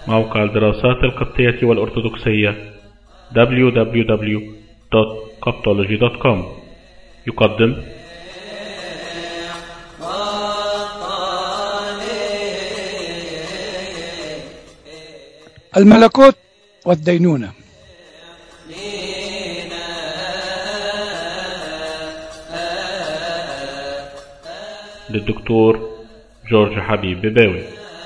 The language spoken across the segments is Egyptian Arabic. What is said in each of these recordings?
موقع الدراسات القبطية والأرثوذكسية www.coptology.com يقدم الملكوت والدينونة للدكتور جورج حبيب بباوي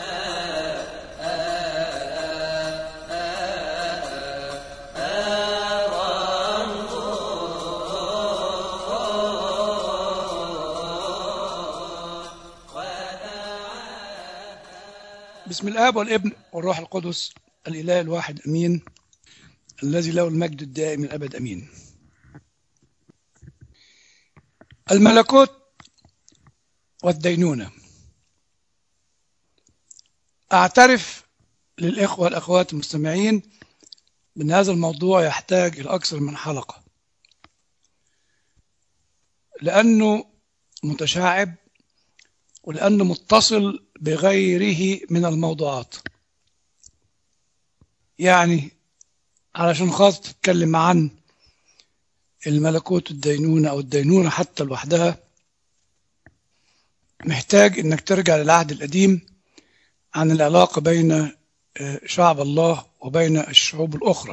بسم الآب والابن والروح القدس الإله الواحد أمين الذي له المجد الدائم الأبد أمين الملكوت والدينونة أعترف للإخوة والأخوات المستمعين بأن هذا الموضوع يحتاج إلى أكثر من حلقة لأنه متشعب ولأنه متصل بغيره من الموضوعات يعني علشان خاطر تتكلم عن الملكوت الدينونة أو الدينونة حتى لوحدها محتاج انك ترجع للعهد القديم عن العلاقة بين شعب الله وبين الشعوب الأخرى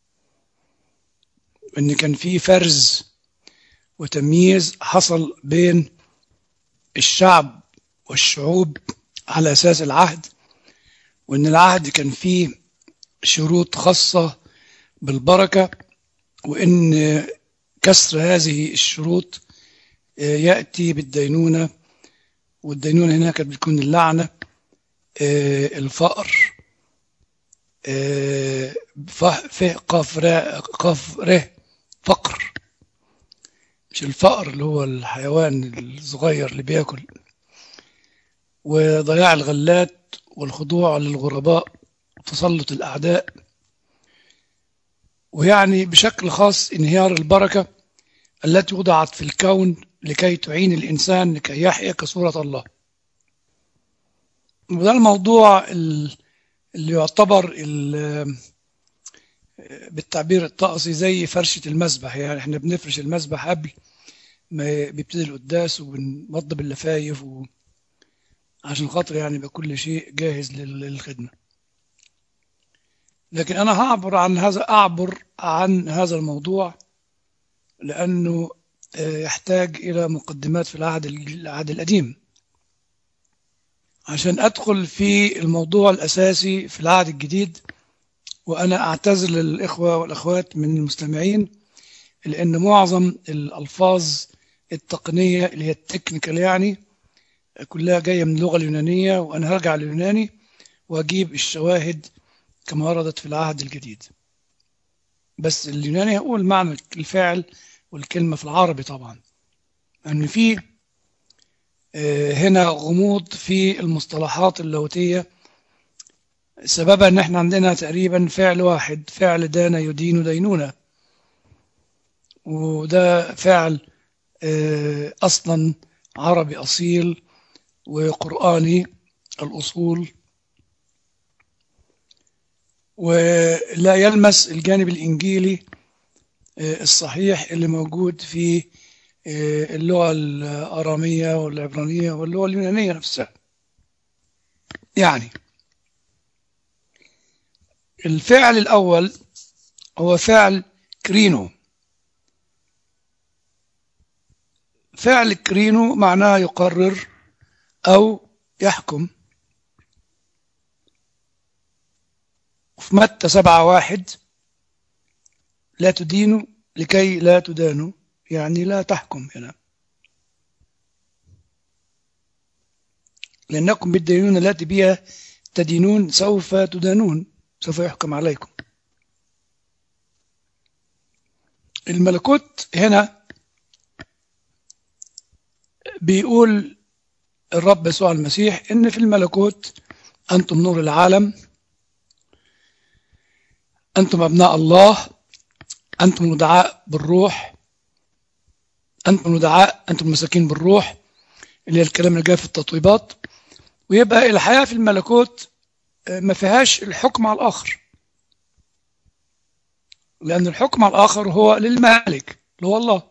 ان كان في فرز وتمييز حصل بين الشعب والشعوب على أساس العهد وان العهد كان فيه شروط خاصة بالبركة وان كسر هذه الشروط يأتي بالدينونة والدينونة هنا كانت بتكون اللعنة آه الفقر آه ف قاف را قاف ر فقر مش الفقر اللي هو الحيوان الصغير اللي بياكل وضياع الغلات والخضوع للغرباء وتسلط الأعداء ويعني بشكل خاص انهيار البركة التي وضعت في الكون لكي تعين الإنسان لكي يحيا كصورة الله وده الموضوع اللي يعتبر بالتعبير الطقسي زي فرشة المسبح يعني احنا بنفرش المسبح قبل ما بيبتدي القداس وبنوضب اللفايف و... عشان خاطر يعني يبقى كل شيء جاهز للخدمة لكن أنا هعبر عن هذا أعبر عن هذا الموضوع لأنه يحتاج إلى مقدمات في العهد العهد القديم عشان أدخل في الموضوع الأساسي في العهد الجديد وأنا أعتذر للإخوة والأخوات من المستمعين لأن معظم الألفاظ التقنية اللي هي التكنيكال يعني كلها جاية من اللغة اليونانية وأنا هرجع لليوناني وأجيب الشواهد كما وردت في العهد الجديد بس اليوناني هقول معنى الفعل والكلمة في العربي طبعا أن في هنا غموض في المصطلحات اللاهوتية سببها أن احنا عندنا تقريبا فعل واحد فعل دان يدين دينونة وده فعل أصلا عربي أصيل وقرآني الأصول ولا يلمس الجانب الإنجيلي الصحيح اللي موجود في اللغة الأرامية والعبرانية واللغة اليونانية نفسها يعني الفعل الأول هو فعل كرينو فعل كرينو معناه يقرر أو يحكم في متى سبعة واحد لا تدينوا لكي لا تدانوا يعني لا تحكم هنا لأنكم بالدينون التي بها تدينون سوف تدانون سوف يحكم عليكم الملكوت هنا بيقول الرب يسوع المسيح إن في الملكوت أنتم نور العالم أنتم أبناء الله أنتم مدعاء بالروح أنتم مدعاء أنتم مساكين بالروح اللي هي الكلام اللي جاي في التطويبات ويبقى الحياة في الملكوت ما فيهاش الحكم على الآخر لأن الحكم على الآخر هو للمالك اللي هو الله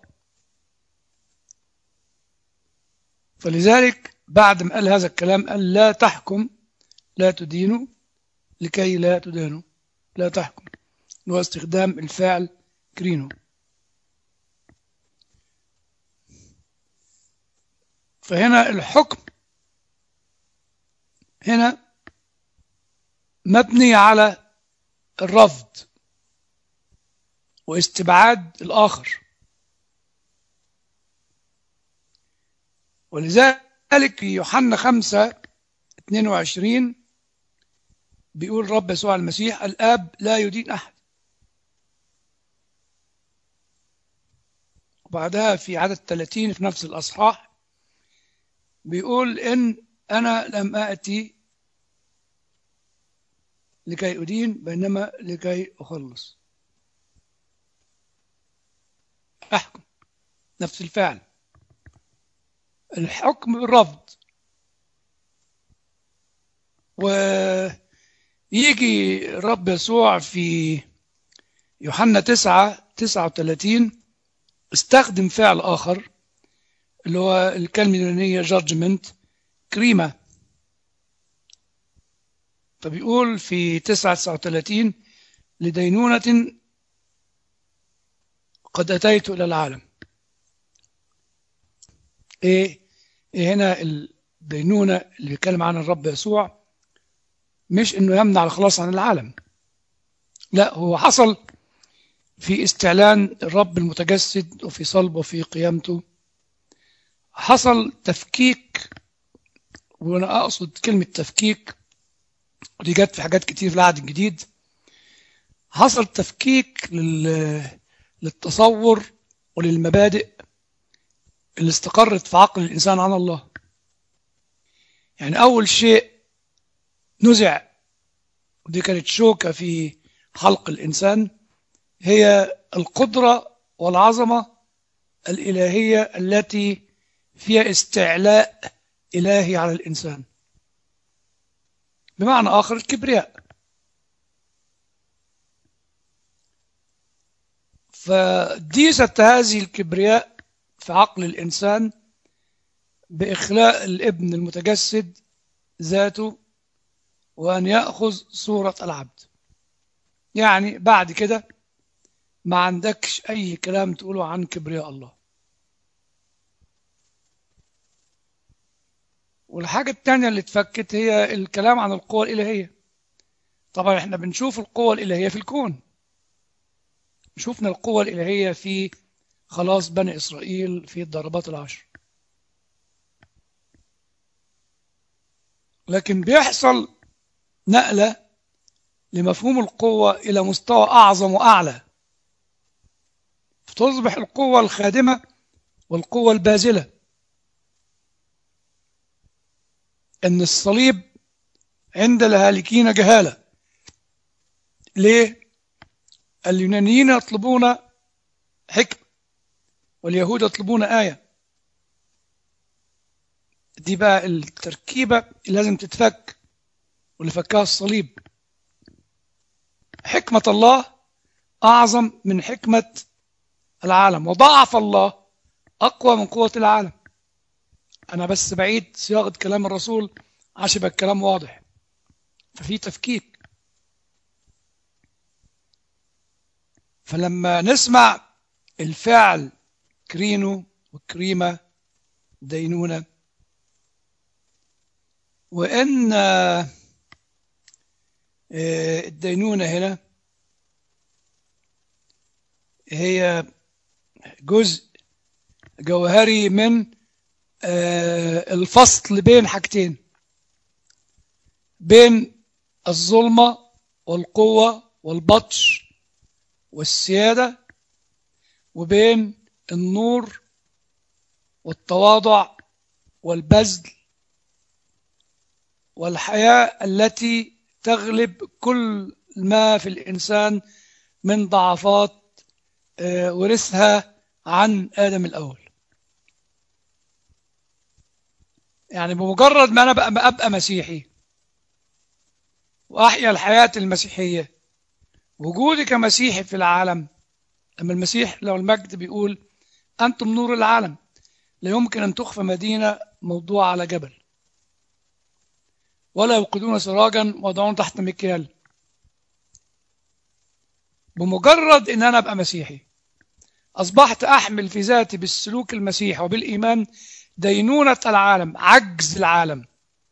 فلذلك بعد ما قال هذا الكلام قال لا تحكم لا تدينوا لكي لا تدانوا لا تحكم هو استخدام الفعل كرينو فهنا الحكم هنا مبني على الرفض واستبعاد الآخر ولذلك في يوحنا 5 22 بيقول رب يسوع المسيح الآب لا يدين أحد وبعدها في عدد 30 في نفس الأصحاح بيقول إن أنا لم آتي لكي أدين بينما لكي أخلص أحكم نفس الفعل الحكم بالرفض ويجي الرب يسوع في يوحنا 9 39 استخدم فعل آخر اللي هو الكلمة اليونانية judgment كريمة فبيقول في 9 39 لدينونة قد أتيت إلى العالم إيه, إيه هنا الدينونة اللي بيتكلم عنها الرب يسوع مش إنه يمنع الخلاص عن العالم لا هو حصل في استعلان الرب المتجسد وفي صلبه وفي قيامته حصل تفكيك وأنا أقصد كلمة تفكيك ودي جت في حاجات كتير في العهد الجديد حصل تفكيك لل... للتصور وللمبادئ اللي استقرت في عقل الإنسان عن الله يعني أول شيء نزع ودي كانت شوكة في خلق الإنسان هي القدرة والعظمة الإلهية التي فيها استعلاء إلهي على الإنسان بمعنى آخر الكبرياء فديست هذه الكبرياء في عقل الإنسان بإخلاء الابن المتجسد ذاته وأن يأخذ صورة العبد يعني بعد كده ما عندكش أي كلام تقوله عن كبرياء الله والحاجة التانية اللي اتفكت هي الكلام عن القوة الإلهية طبعا احنا بنشوف القوة الإلهية في الكون شفنا القوة الإلهية في خلاص بني إسرائيل في الضربات العشر لكن بيحصل نقلة لمفهوم القوة إلى مستوى أعظم وأعلى فتصبح القوة الخادمة والقوة البازلة أن الصليب عند الهالكين جهالة ليه؟ اليونانيين يطلبون حكمة واليهود يطلبون آية دي بقى التركيبة اللي لازم تتفك واللي فكها الصليب حكمة الله أعظم من حكمة العالم وضعف الله أقوى من قوة العالم أنا بس بعيد صياغة كلام الرسول عشان يبقى الكلام واضح ففي تفكيك فلما نسمع الفعل كرينو وكريمة دينونة وإن الدينونة هنا هي جزء جوهري من الفصل بين حاجتين بين الظلمة والقوة والبطش والسيادة وبين النور والتواضع والبذل والحياة التي تغلب كل ما في الإنسان من ضعفات ورثها عن آدم الأول يعني بمجرد ما أنا بقى أبقى مسيحي وأحيا الحياة المسيحية وجودي كمسيحي في العالم لما المسيح لو المجد بيقول أنتم نور العالم لا يمكن أن تخفى مدينة موضوعة على جبل ولا يوقدون سراجا ويضعون تحت مكيال بمجرد ان انا ابقى مسيحي اصبحت احمل في ذاتي بالسلوك المسيحي وبالايمان دينونة العالم عجز العالم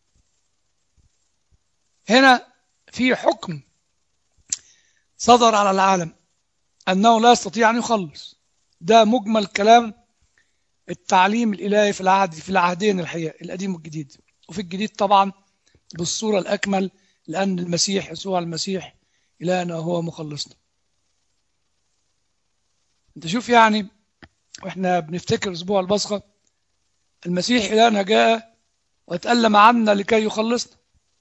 هنا في حكم صدر على العالم انه لا يستطيع ان يخلص ده مجمل كلام التعليم الالهي في العهد في العهدين الحقيقه القديم والجديد وفي الجديد طبعا بالصوره الاكمل لان المسيح يسوع المسيح الهنا هو مخلصنا انت شوف يعني واحنا بنفتكر اسبوع البصخه المسيح الهنا جاء وتألم عنا لكي يخلصنا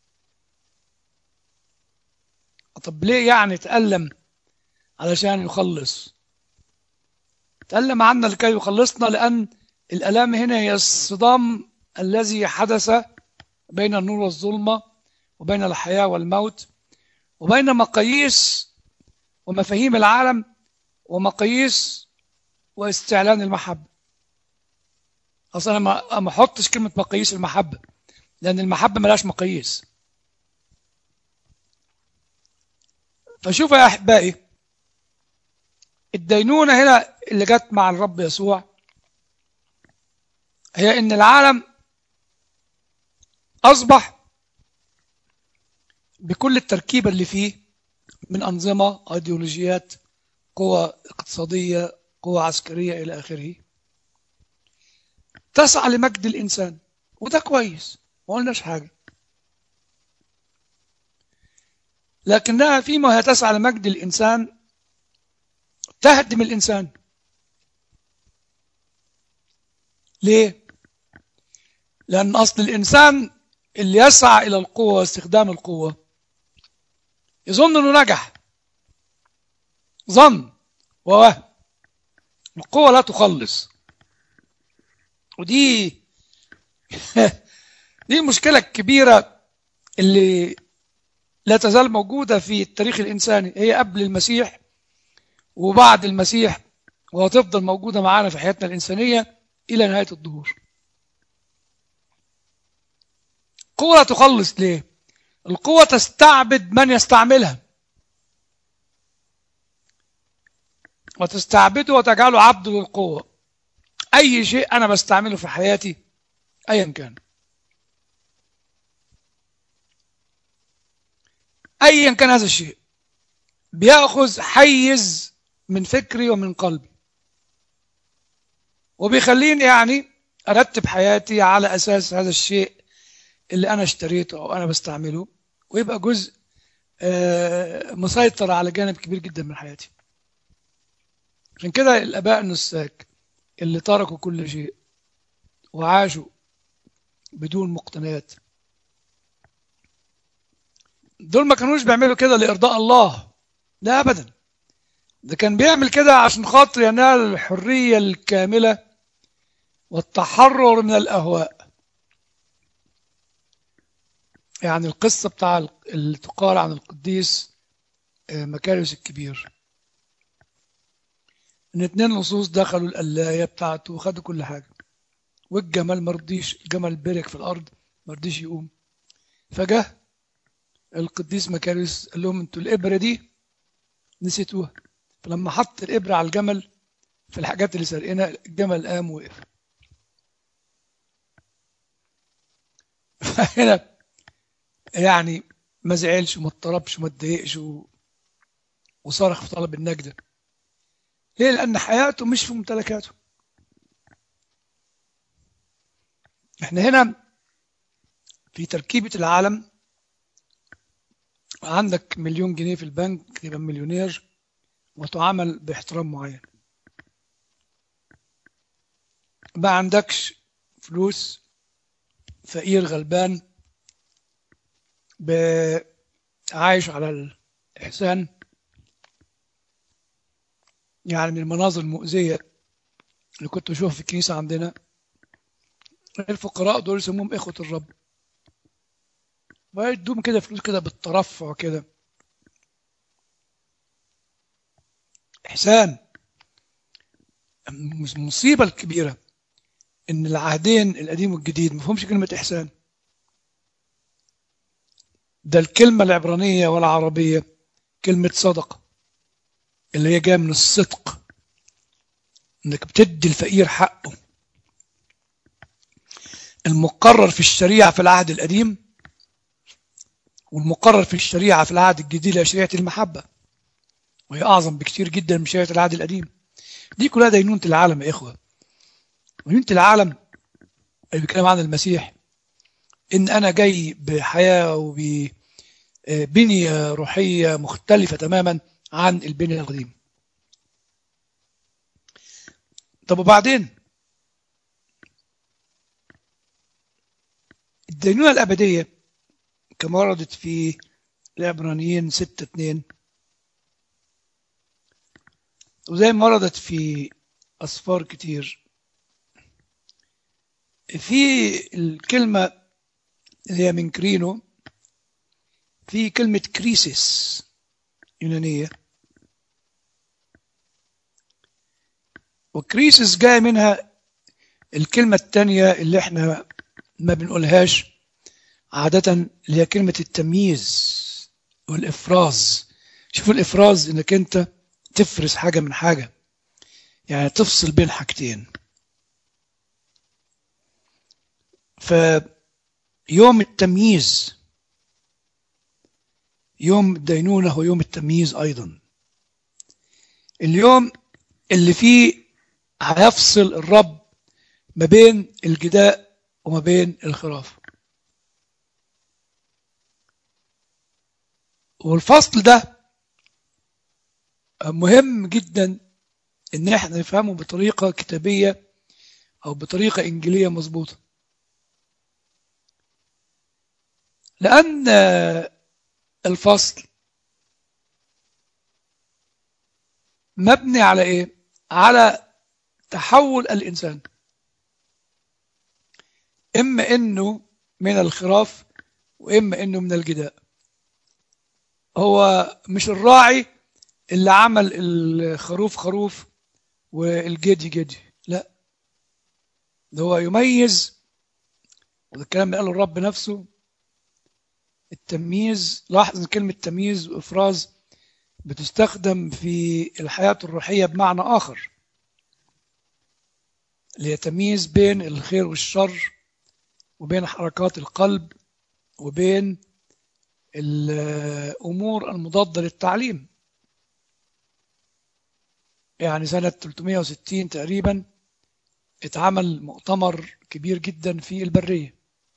طب ليه يعني تألم علشان يخلص تألم عنا لكي يخلصنا لأن الألام هنا هي الصدام الذي حدث بين النور والظلمة وبين الحياة والموت وبين مقاييس ومفاهيم العالم ومقاييس واستعلان المحبة أصلا أنا ما أحطش كلمة مقاييس المحبة لأن المحبة ملاش مقاييس فشوفوا يا أحبائي الدينونة هنا اللي جت مع الرب يسوع هي إن العالم أصبح بكل التركيبة اللي فيه من أنظمة أيديولوجيات قوى اقتصادية قوى عسكرية إلى آخره تسعى لمجد الإنسان وده كويس ما قلناش حاجة لكنها فيما هي تسعى لمجد الإنسان تهدم الإنسان ليه؟ لأن أصل الإنسان اللي يسعى إلى القوة واستخدام القوة يظن أنه نجح ظن ووهم القوة لا تخلص ودي دي المشكلة الكبيرة اللي لا تزال موجودة في التاريخ الإنساني هي قبل المسيح وبعد المسيح وهتفضل موجودة معانا في حياتنا الإنسانية إلى نهاية الظهور القوة لا تخلص ليه؟ القوة تستعبد من يستعملها وتستعبده وتجعله عبد للقوة أي شيء أنا بستعمله في حياتي أيا كان أيا كان هذا الشيء بيأخذ حيز من فكري ومن قلبي وبيخليني يعني أرتب حياتي على أساس هذا الشيء اللي أنا اشتريته أو أنا بستعمله ويبقى جزء مسيطر على جانب كبير جدا من حياتي عشان كده الآباء النساك اللي تركوا كل شيء وعاشوا بدون مقتنيات دول ما كانوش بيعملوا كده لإرضاء الله لا أبدا ده كان بيعمل كده عشان خاطر ينال الحرية الكاملة والتحرر من الأهواء يعني القصة بتاع اللي تقال عن القديس مكاريوس الكبير ان اتنين لصوص دخلوا القلاية بتاعته وخدوا كل حاجة والجمل مرضيش الجمل برك في الأرض مرضيش يقوم فجاه القديس مكاريوس قال لهم انتوا الإبرة دي نسيتوها فلما حط الإبرة على الجمل في الحاجات اللي سرقنا الجمل قام وقف فهنا يعني ما زعلش وما اضطربش وما اتضايقش وصرخ في طلب النجدة ليه؟ لأن حياته مش في ممتلكاته احنا هنا في تركيبة العالم عندك مليون جنيه في البنك تبقى مليونير وتعامل باحترام معين ما عندكش فلوس فقير غلبان عايش على الإحسان يعني من المناظر المؤذية اللي كنت بشوفها في الكنيسة عندنا الفقراء دول يسموهم إخوة الرب ويدوم كده فلوس كده بالترفع كده إحسان المصيبة الكبيرة إن العهدين القديم والجديد ما فيهمش كلمة إحسان ده الكلمة العبرانية والعربية كلمة صدقة اللي هي جاية من الصدق إنك بتدي الفقير حقه المقرر في الشريعة في العهد القديم والمقرر في الشريعة في العهد الجديد هي شريعة المحبة وهي أعظم بكتير جدا من شريعة العهد القديم دي كلها دينونة العالم يا إخوة دينونة العالم اللي بيتكلم عن المسيح إن أنا جاي بحياة وبنية روحية مختلفة تماما عن البنية القديم طب وبعدين الدينونة الأبدية كما وردت في العبرانيين 6 2 وزي ما وردت في أصفار كتير في الكلمة اللي هي من كرينو في كلمة كريسيس يونانية وكريسيس جاء منها الكلمة التانية اللي احنا ما بنقولهاش عادة اللي هي كلمة التمييز والإفراز شوفوا الإفراز إنك أنت تفرز حاجة من حاجة يعني تفصل بين حاجتين فيوم التمييز يوم الدينونة هو يوم التمييز أيضا اليوم اللي فيه هيفصل الرب ما بين الجداء وما بين الخراف والفصل ده مهم جدا ان احنا نفهمه بطريقة كتابية او بطريقة انجيلية مظبوطة لان الفصل مبني على ايه على تحول الانسان اما انه من الخراف واما انه من الجداء هو مش الراعي اللي عمل الخروف خروف والجدي جدي لا ده هو يميز وده الكلام اللي قاله الرب نفسه التمييز لاحظ ان كلمة تمييز وإفراز بتستخدم في الحياة الروحية بمعنى آخر اللي هي تمييز بين الخير والشر وبين حركات القلب وبين الأمور المضادة للتعليم يعني سنة 360 تقريبا اتعمل مؤتمر كبير جدا في البرية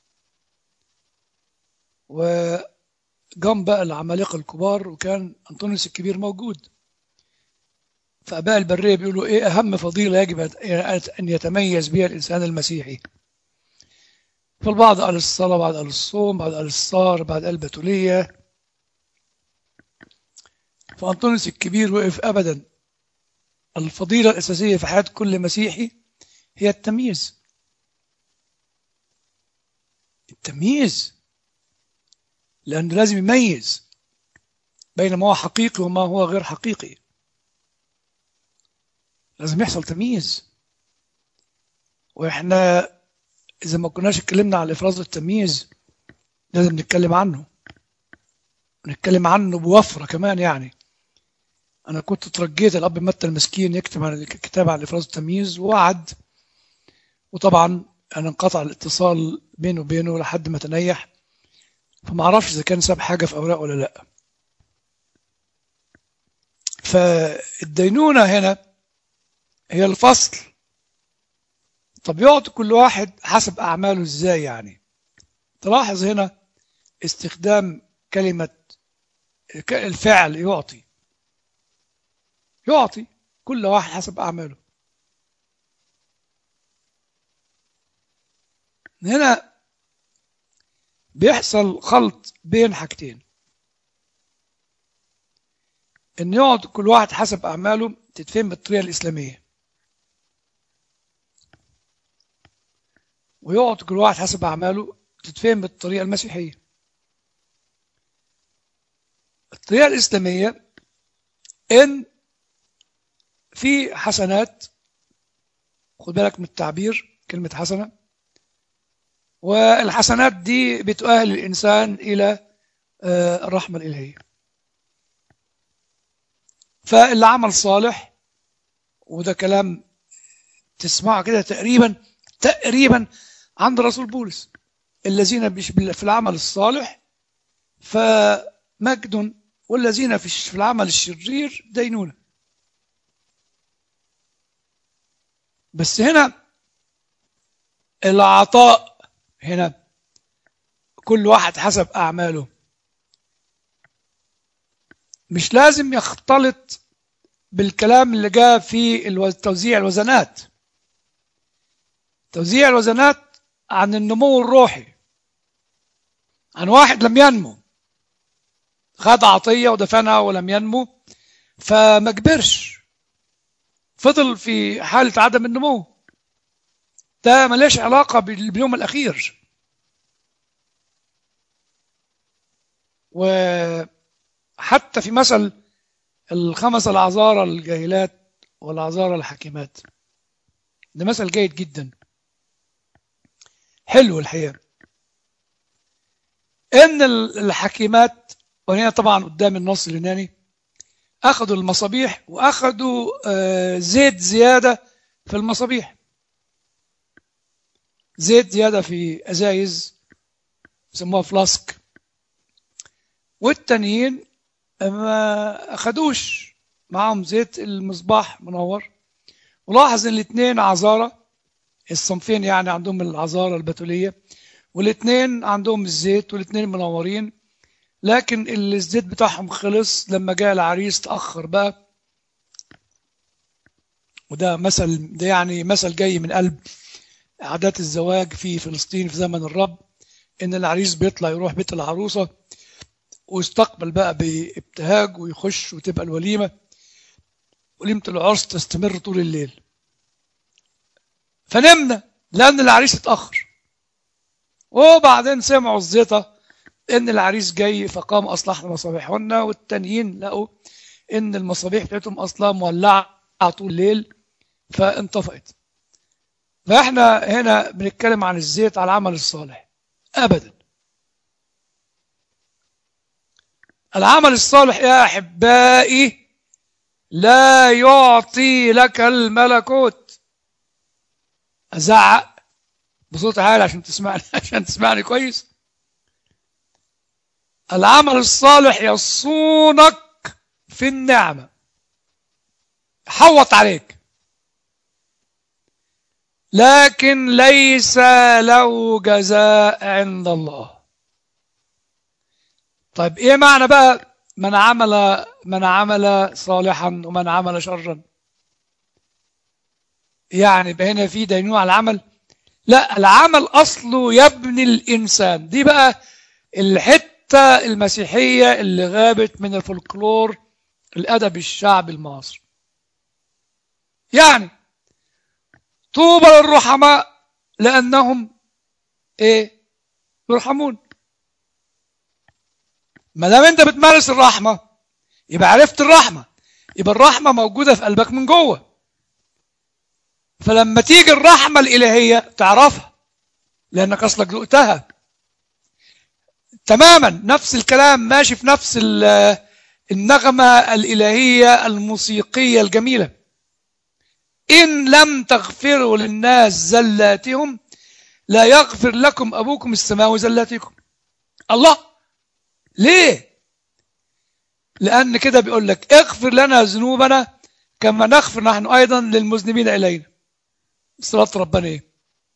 وقام بقى العمالقة الكبار وكان أنطونيوس الكبير موجود فأباء البرية بيقولوا إيه أهم فضيلة يجب أن يتميز بها الإنسان المسيحي فالبعض قال الصلاة بعض قال الصوم بعض قال الصار بعض قال البتولية فأنطونيوس الكبير وقف أبدا الفضيلة الأساسية في حياة كل مسيحي هي التمييز التمييز لأنه لازم يميز بين ما هو حقيقي وما هو غير حقيقي لازم يحصل تمييز وإحنا إذا ما كناش اتكلمنا عن الإفراز والتمييز لازم نتكلم عنه نتكلم عنه بوفرة كمان يعني أنا كنت ترجيت الأب متى المسكين يكتب عن الكتاب عن الإفراز والتمييز ووعد وطبعا أنا انقطع الاتصال بينه وبينه لحد ما تنيح فما أعرفش إذا كان ساب حاجة في أوراق ولا لأ فالدينونة هنا هي الفصل طب يعطي كل واحد حسب أعماله إزاي يعني تلاحظ هنا استخدام كلمة الفعل يعطي يعطي كل واحد حسب أعماله هنا بيحصل خلط بين حاجتين ان يعطي كل واحد حسب أعماله تتفهم بالطريقة الإسلامية ويعطي كل واحد حسب أعماله تتفهم بالطريقة المسيحية الطريقة الإسلامية إن في حسنات خد بالك من التعبير كلمة حسنة والحسنات دي بتؤهل الإنسان إلى آه، الرحمة الإلهية فاللي عمل صالح وده كلام تسمعه كده تقريبا تقريبا عند رسول بولس الذين بيش- في العمل الصالح فمجد والذين في الش- في العمل الشرير دينونة بس هنا العطاء هنا كل واحد حسب أعماله مش لازم يختلط بالكلام اللي جاء في الو- توزيع الوزنات توزيع الوزنات عن النمو الروحي عن واحد لم ينمو خد عطية ودفنها ولم ينمو فما كبرش فضل في حالة عدم النمو ده مليش علاقة بال- باليوم الأخير وحتى في مثل الخمس العذارى الجاهلات والعذارى الحكيمات ده مثل جيد جدا حلو الحقيقة ان ال- الحكيمات وهنا طبعا قدام النص اليوناني اخذوا المصابيح واخذوا آه، زيت زيادة في المصابيح زيت زيادة في ازايز يسموها فلاسك والتانيين ما اخدوش معاهم زيت المصباح منور ولاحظ ان الاثنين عذارى الصنفين يعني عندهم العذارى البتولية والاثنين عندهم الزيت والاثنين منورين لكن الزيت بتاعهم خلص لما جاء العريس تأخر بقى وده مثل ده يعني مثل جاي من قلب عادات الزواج في فلسطين في زمن الرب ان العريس بيطلع يروح بيت العروسة ويستقبل بقى بابتهاج ويخش وتبقى الوليمة وليمة العرس تستمر طول الليل فنمنا لأن العريس اتأخر وبعدين سمعوا الزيطة إن العريس جاي فقام أصلحنا مصابيحهن والتانيين لقوا إن المصابيح بتاعتهم أصلا مولعة طول الليل فانطفأت فإحنا هنا بنتكلم عن الزيت على العمل الصالح أبدا العمل الصالح يا أحبائي لا يعطي لك الملكوت أزعق بصوت عالي عشان تسمعني عشان تسمعني كويس العمل الصالح يصونك في النعمة حوط عليك لكن ليس له جزاء عند الله طيب ايه معنى بقى من عمل من عمل صالحا ومن عمل شرا يعني يبقى هنا في دينونة على العمل لا العمل اصله يبني الانسان دي بقى الحته المسيحيه اللي غابت من الفولكلور الادب الشعبي المصري يعني طوبى للرحماء لانهم ايه يرحمون ما دام انت بتمارس الرحمه يبقى عرفت الرحمه يبقى الرحمه موجوده في قلبك من جوه فلما تيجي الرحمه الالهيه تعرفها لانك اصلك ذقتها تماما نفس الكلام ماشي في نفس ال- النغمه الالهيه الموسيقيه الجميله ان لم تغفروا للناس زلاتهم لا يغفر لكم ابوكم السماوي زلاتكم الله ليه لان كده بيقول لك اغفر لنا ذنوبنا كما نغفر نحن ايضا للمذنبين الينا صلاة ربنا ايه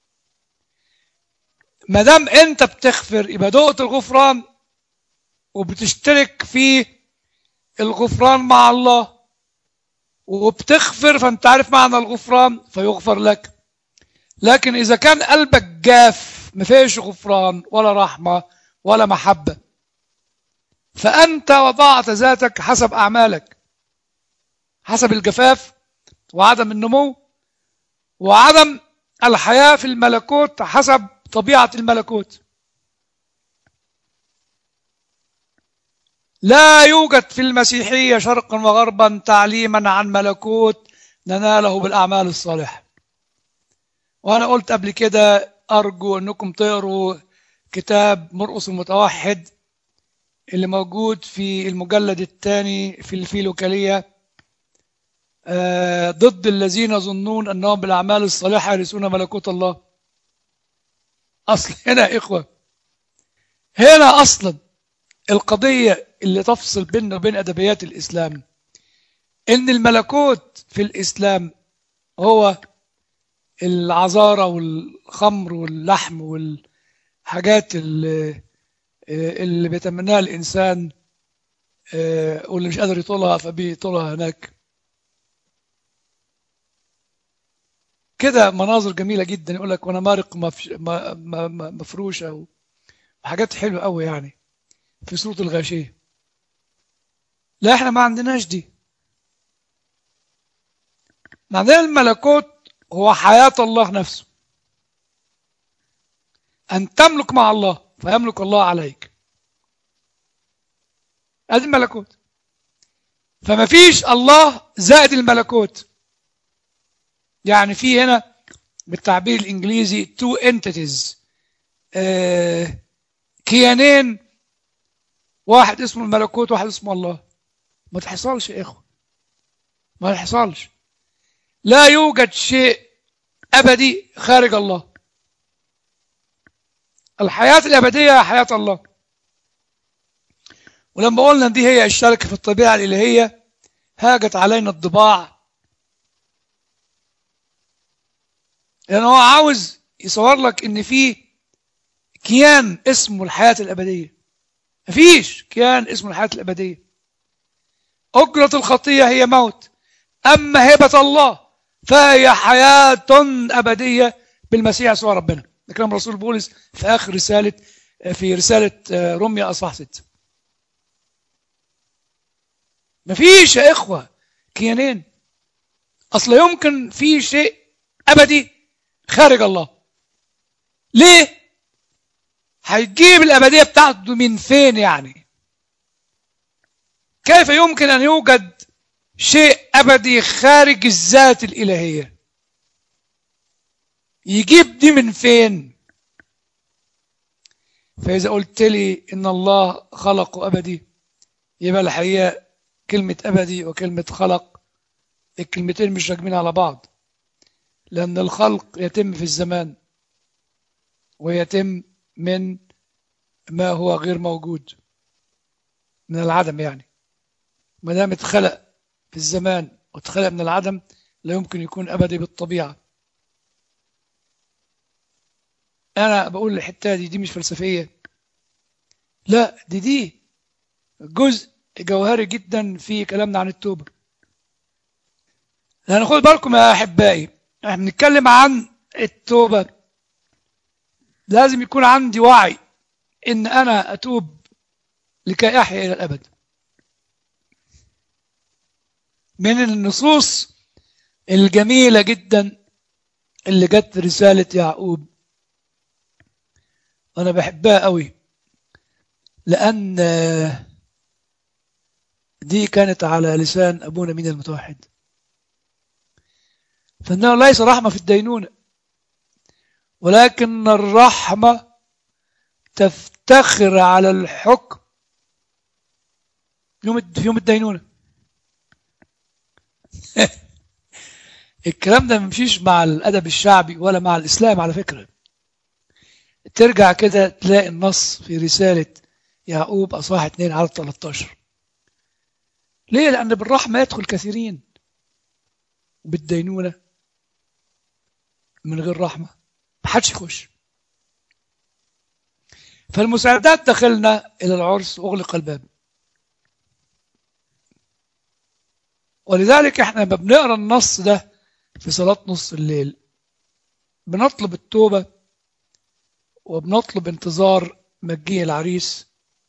ما دام انت بتغفر يبقى دقت الغفران وبتشترك في الغفران مع الله وبتغفر فانت عارف معنى الغفران فيغفر لك لكن اذا كان قلبك جاف ما فيش غفران ولا رحمه ولا محبه فانت وضعت ذاتك حسب اعمالك حسب الجفاف وعدم النمو وعدم الحياه في الملكوت حسب طبيعه الملكوت لا يوجد في المسيحية شرقا وغربا تعليما عن ملكوت نناله بالأعمال الصالحة وأنا قلت قبل كده أرجو أنكم تقروا كتاب مرقس المتوحد اللي موجود في المجلد الثاني في الفيلوكالية آه، ضد الذين يظنون أنهم بالأعمال الصالحة يرثون ملكوت الله أصل هنا يا إخوة هنا أصلا القضية اللي تفصل بيننا وبين أدبيات الإسلام إن الملكوت في الإسلام هو العذارة والخمر واللحم والحاجات اللي, اللي بيتمناها الإنسان آه، واللي مش قادر يطولها فبيطولها هناك كده مناظر جميلة جدا يقول لك وانا مارق مفش... م- م- م- مفروشة وحاجات حلوة قوي يعني في صورة الغاشية لا احنا ما عندناش دي ما عندنا الملكوت هو حياة الله نفسه أن تملك مع الله فيملك الله عليك هذا الملكوت فما فيش الله زائد الملكوت يعني في هنا بالتعبير الإنجليزي two entities آه كيانين واحد اسمه الملكوت واحد اسمه الله ما تحصلش يا إخوة ما تحصلش لا يوجد شيء أبدي خارج الله الحياة الأبدية حياة الله ولما قلنا دي هي الشركة في الطبيعة الإلهية هاجت علينا الضباع لأن هو عاوز يصور لك إن في كيان اسمه الحياة الأبدية مفيش كيان اسمه الحياة الأبدية أجرة الخطية هي موت أما هبة الله فهي حياة أبدية بالمسيح يسوع ربنا ده كلام رسول بولس في آخر رسالة في رسالة روميا أصحاح 6 مفيش يا إخوة كيانين أصل يمكن في شيء أبدي خارج الله ليه؟ هيجيب الأبدية بتاعته من فين يعني؟ كيف يمكن أن يوجد شيء أبدي خارج الذات الإلهية يجيب دي من فين فإذا قلت لي إن الله خلق أبدي يبقى الحقيقة كلمة أبدي وكلمة خلق الكلمتين مش راكبين على بعض لأن الخلق يتم في الزمان ويتم من ما هو غير موجود من العدم يعني ما دام اتخلق في الزمان واتخلق من العدم لا يمكن يكون أبدي بالطبيعة أنا بقول الحتة دي دي مش فلسفية لا دي دي جزء جوهري جدا في كلامنا عن التوبة لأن خد بالكم يا أحبائي احنا بنتكلم عن التوبة لازم يكون عندي وعي إن أنا أتوب لكي أحيا إلى الأبد من النصوص الجميلة جدا اللي جت رسالة يعقوب أنا بحبها قوي لأن دي كانت على لسان أبونا مين المتوحد فإنه ليس رحمة في الدينونة ولكن الرحمة تفتخر على الحكم يوم في يوم الدينونة الكلام ده ما يمشيش مع الأدب الشعبي ولا مع الإسلام على فكرة ترجع كده تلاقي النص في رسالة يعقوب أصحاح 2 على 13 ليه؟ لأن بالرحمة يدخل كثيرين وبالدينونة من غير رحمة محدش يخش فالمساعدات دخلنا إلى العرس وأغلق الباب ولذلك احنا لما بنقرا النص ده في صلاة نص الليل بنطلب التوبة وبنطلب انتظار مجيء العريس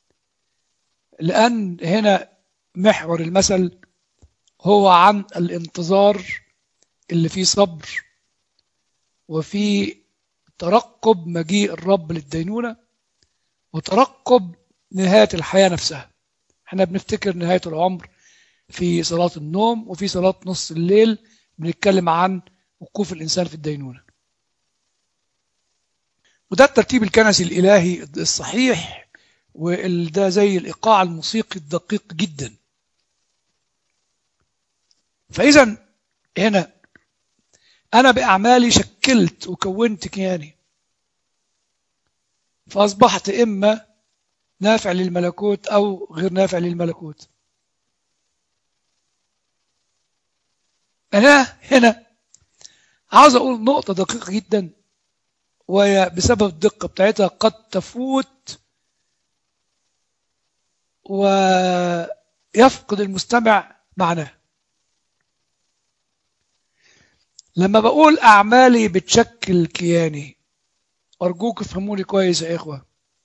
لأن هنا محور المثل هو عن الانتظار اللي فيه صبر وفي ترقب مجيء الرب للدينونة وترقب نهاية الحياة نفسها احنا بنفتكر نهاية العمر في صلاة النوم وفي صلاة نص الليل بنتكلم عن وقوف الإنسان في الدينونة وده الترتيب الكنسي الإلهي الصحيح وده زي الإيقاع الموسيقي الدقيق جدا فإذا هنا أنا بأعمالي شكلت وكونت كياني فأصبحت إما نافع للملكوت أو غير نافع للملكوت أنا هنا عاوز أقول نقطة دقيقة جدا وهي بسبب الدقة بتاعتها قد تفوت ويفقد المستمع معناه لما بقول أعمالي بتشكل كياني أرجوك افهموني كويس يا إخوة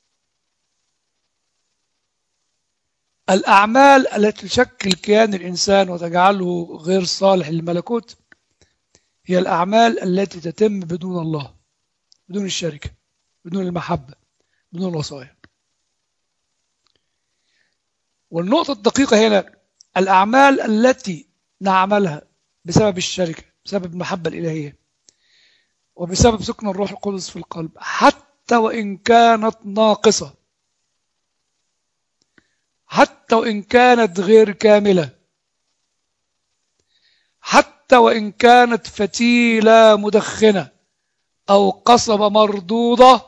الأعمال التي تشكل كيان الإنسان وتجعله غير صالح للملكوت هي الأعمال التي تتم بدون الله بدون الشركة بدون المحبة بدون الوصايا والنقطة الدقيقة هنا الأعمال التي نعملها بسبب الشركة بسبب المحبة الإلهية وبسبب سكن الروح القدس في القلب حتى وإن كانت ناقصة حتى وإن كانت غير كاملة حتى وإن كانت فتيلة مدخنة أو قصبة مردودة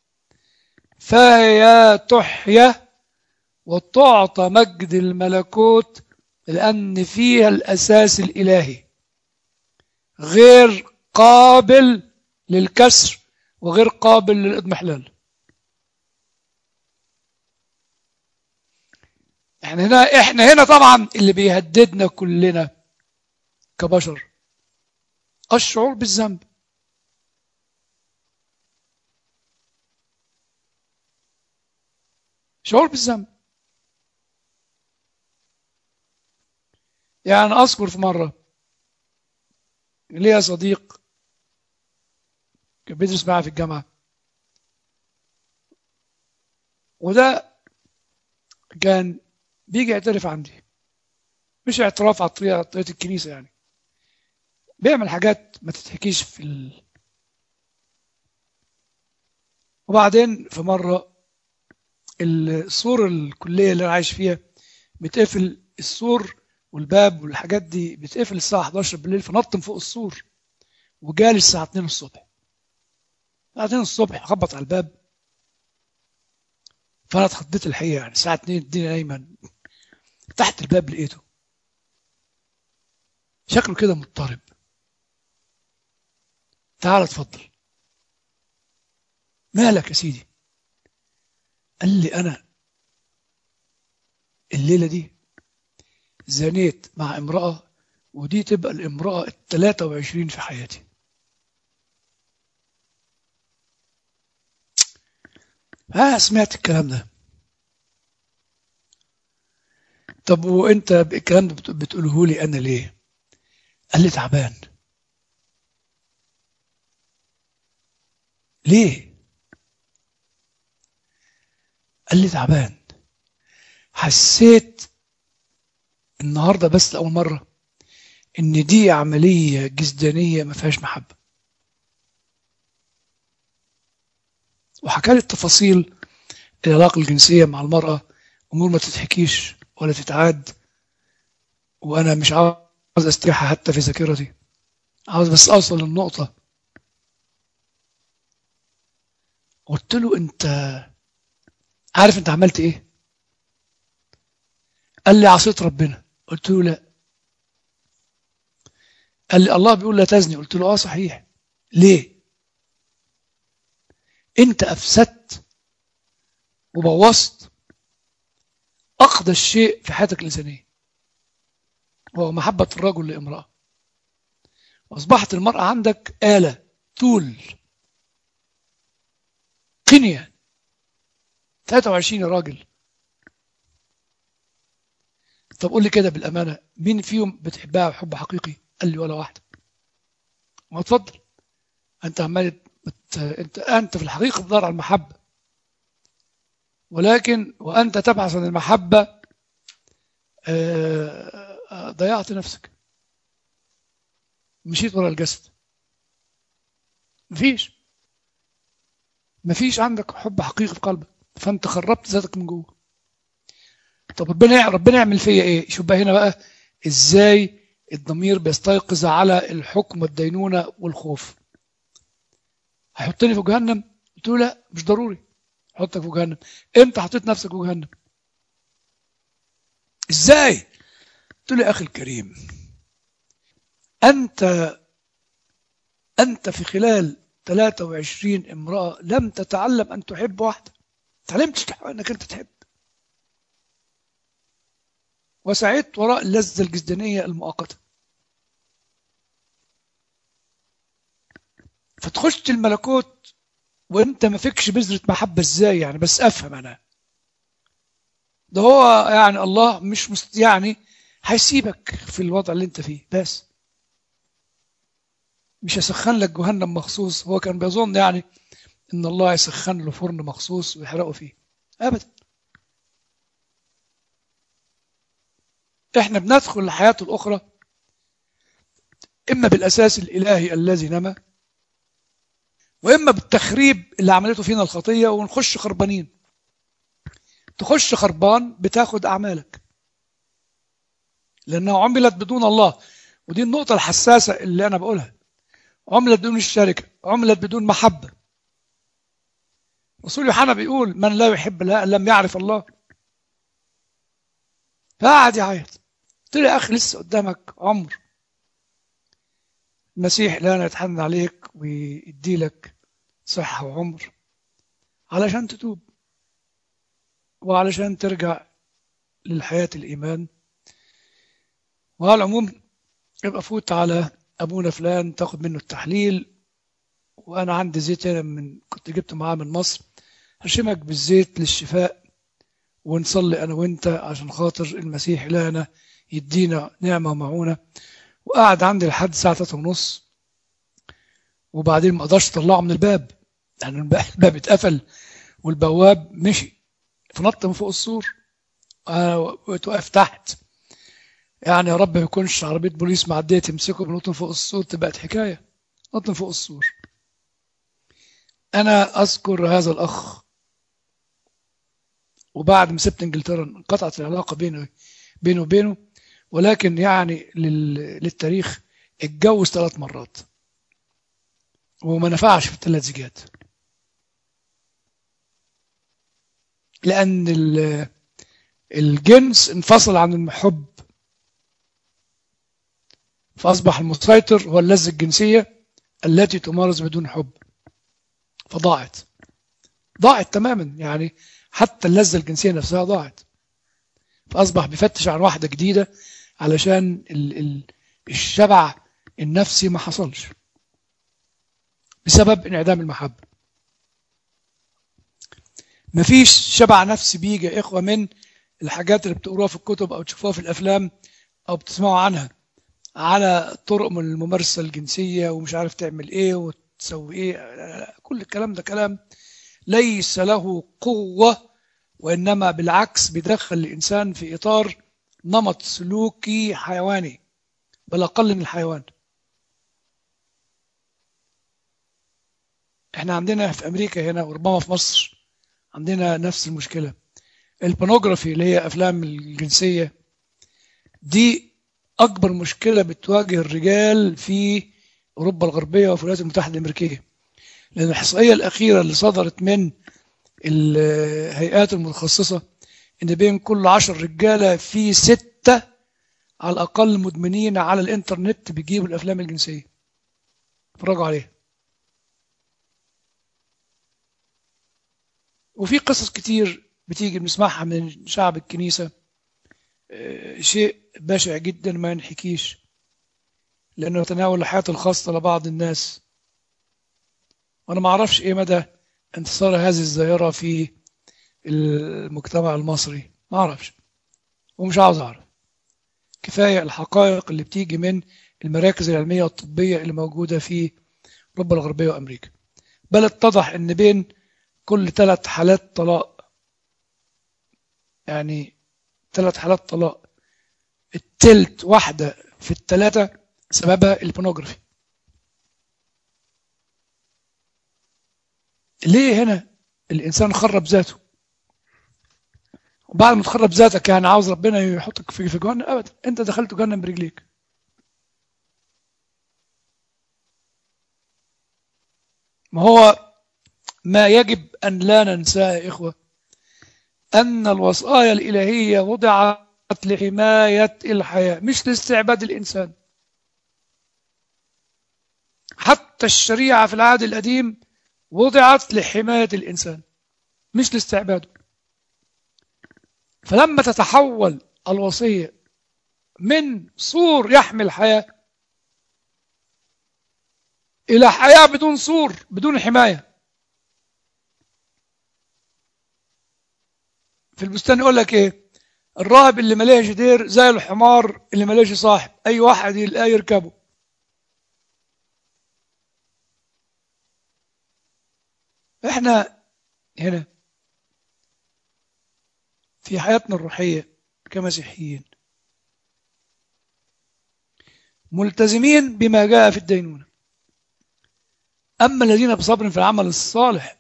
فهي تحيا وتعطى مجد الملكوت لأن فيها الأساس الإلهي غير قابل للكسر وغير قابل للإضمحلال احنا هنا احنا هنا طبعا اللي بيهددنا كلنا كبشر الشعور بالذنب شعور بالذنب يعني اذكر في مره ليا صديق كان بيدرس معايا في الجامعه وده كان بيجي يعترف عندي مش اعتراف على طريقه طريقه الكنيسه يعني بيعمل حاجات ما تتحكيش في ال... وبعدين في مره السور الكليه اللي انا عايش فيها بتقفل السور والباب والحاجات دي بتقفل الساعه 11 بالليل فنط من فوق السور وجالي الساعه 2 الصبح الساعه 2 الصبح خبط على الباب فانا اتخضيت الحقيقه يعني الساعه 2 الدنيا نايمه تحت الباب لقيته شكله كده مضطرب تعال اتفضل مالك يا سيدي قال لي انا الليله دي زنيت مع امراه ودي تبقى الامراه ال 23 في حياتي ها سمعت الكلام ده طب وانت الكلام ده بتقوله لي انا ليه قال لي تعبان ليه قال لي تعبان حسيت النهارده بس اول مره ان دي عمليه جسدانيه ما فيهاش محبه وحكى لي التفاصيل العلاقه الجنسيه مع المراه امور ما تتحكيش ولا تتعاد وانا مش عاوز استريحها حتى في ذاكرتي عاوز بس اوصل للنقطه قلت له انت عارف انت عملت ايه قال لي عصيت ربنا قلت له لا قال لي الله بيقول لا تزني قلت له اه صحيح ليه انت افسدت وبوظت اقدس شيء في حياتك الانسانيه وهو محبه الرجل لامراه واصبحت المراه عندك اله تول قنيه 23 يا راجل طب قول لي كده بالامانه مين فيهم بتحبها حب حقيقي قال لي ولا واحده ما اتفضل انت عمال بت... انت انت في الحقيقه بتدور على المحبه ولكن وانت تبحث عن المحبه آه، آه، ضيعت نفسك مشيت ورا الجسد مفيش مفيش عندك حب حقيقي في قلبك فانت خربت ذاتك من جوه طب ربنا ربنا يعمل فيا ايه شوف بقى هنا بقى ازاي الضمير بيستيقظ على الحكم والدينونه والخوف هيحطني في جهنم قلت له لا مش ضروري حطك في جهنم انت حطيت نفسك في جهنم ازاي قلت له يا اخي الكريم انت انت في خلال 23 امراه لم تتعلم ان تحب واحده تعلمتش انك انت تحب وسعيت وراء اللذة الجسدانية المؤقتة فتخش الملكوت وانت ما فيكش بذرة محبة ازاي يعني بس افهم انا ده هو يعني الله مش مست يعني هيسيبك في الوضع اللي انت فيه بس مش هيسخن لك جهنم مخصوص هو كان بيظن يعني ان الله يسخن له فرن مخصوص ويحرقه فيه ابدا احنا بندخل الحياة الأخرى إما بالأساس الإلهي الذي نما وإما بالتخريب اللي عملته فينا الخطية ونخش خربانين تخش خربان بتاخد أعمالك لأنها عملت بدون الله ودي النقطة الحساسة اللي أنا بقولها عملت بدون الشركة عملت بدون محبة رسول يوحنا بيقول من لا يحب لا لم يعرف الله فقعد يعيط قلت له يا اخي لسه قدامك عمر المسيح الان يتحنن عليك ويدي لك صحه وعمر علشان تتوب وعلشان ترجع للحياه الايمان وعلى العموم يبقى فوت على ابونا فلان تاخد منه التحليل وانا عندي زيت هنا من كنت جبته معاه من مصر هشمك بالزيت للشفاء ونصلي انا وانت عشان خاطر المسيح لنا يدينا نعمه ومعونه وقعد عندي لحد الساعه 3 ونص وبعدين ما قدرش اطلعه من الباب يعني الباب اتقفل والبواب مشي فنط من فوق السور انا واقف تحت يعني يا رب ما يكونش عربيه بوليس معديه تمسكه بنط من فوق السور تبقى حكايه نط من فوق السور انا اذكر هذا الاخ وبعد ما سبت انجلترا انقطعت العلاقه بينه بينه وبينه ولكن يعني للتاريخ اتجوز ثلاث مرات وما نفعش في الثلاث زيجات لأن الجنس انفصل عن المحب فأصبح المسيطر هو اللذة الجنسية التي تمارس بدون حب فضاعت ضاعت تماما يعني حتى اللذة الجنسية نفسها ضاعت فأصبح بيفتش عن واحدة جديدة علشان ال ال الشبع النفسي ما حصلش بسبب انعدام المحبة مفيش شبع نفسي بيجي يا إخوة من الحاجات اللي بتقروها في الكتب أو تشوفوها في الأفلام أو بتسمعوا عنها على طرق من الممارسة الجنسية ومش عارف تعمل إيه وتسوي إيه كل الكلام ده كلام ليس له قوة وإنما بالعكس بيدخل الإنسان في إطار نمط سلوكي حيواني بل أقل من الحيوان احنا عندنا في أمريكا هنا وربما في مصر عندنا نفس المشكلة البونوغرافي اللي هي أفلام الجنسية دي أكبر مشكلة بتواجه الرجال في أوروبا الغربية وفي الولايات المتحدة الأمريكية لأن الإحصائية الأخيرة اللي صدرت من الهيئات المتخصصة إن بين كل عشر رجالة في ستة على الأقل مدمنين على الإنترنت بيجيبوا الأفلام الجنسية اتفرجوا عليها وفي قصص كتير بتيجي بنسمعها من شعب الكنيسة شيء بشع جدا ما ينحكيش لأنه يتناول الحياة الخاصة لبعض الناس وأنا ما أعرفش إيه مدى انتصار هذه الظاهرة في المجتمع المصري ما أعرفش ومش عاوز أعرف كفاية الحقائق اللي بتيجي من المراكز العلمية والطبية اللي موجودة في أوروبا الغربية وأمريكا بل اتضح أن بين كل ثلاث حالات طلاق يعني ثلاث حالات طلاق تلت واحدة في الثلاثة سببها البونوجرافي ليه هنا الإنسان خرب ذاته وبعد ما تخرب ذاتك يعني عاوز ربنا يحطك في في جهنم ابدا انت دخلت جهنم برجليك ما هو ما يجب ان لا ننساه يا اخوه ان الوصايا الالهيه وضعت لحمايه الحياه مش لاستعباد الانسان حتى الشريعه في العهد القديم وضعت لحمايه الانسان مش لاستعباده فلما تتحول الوصية من سور يحمل حياة إلى حياة بدون سور بدون حماية في البستان يقول لك إيه الراهب اللي مليش دير زي الحمار اللي مليش صاحب أي واحد يلقاه يركبه إحنا هنا في حياتنا الروحية كمسيحيين ملتزمين بما جاء في الدينونة أما الذين بصبر في العمل الصالح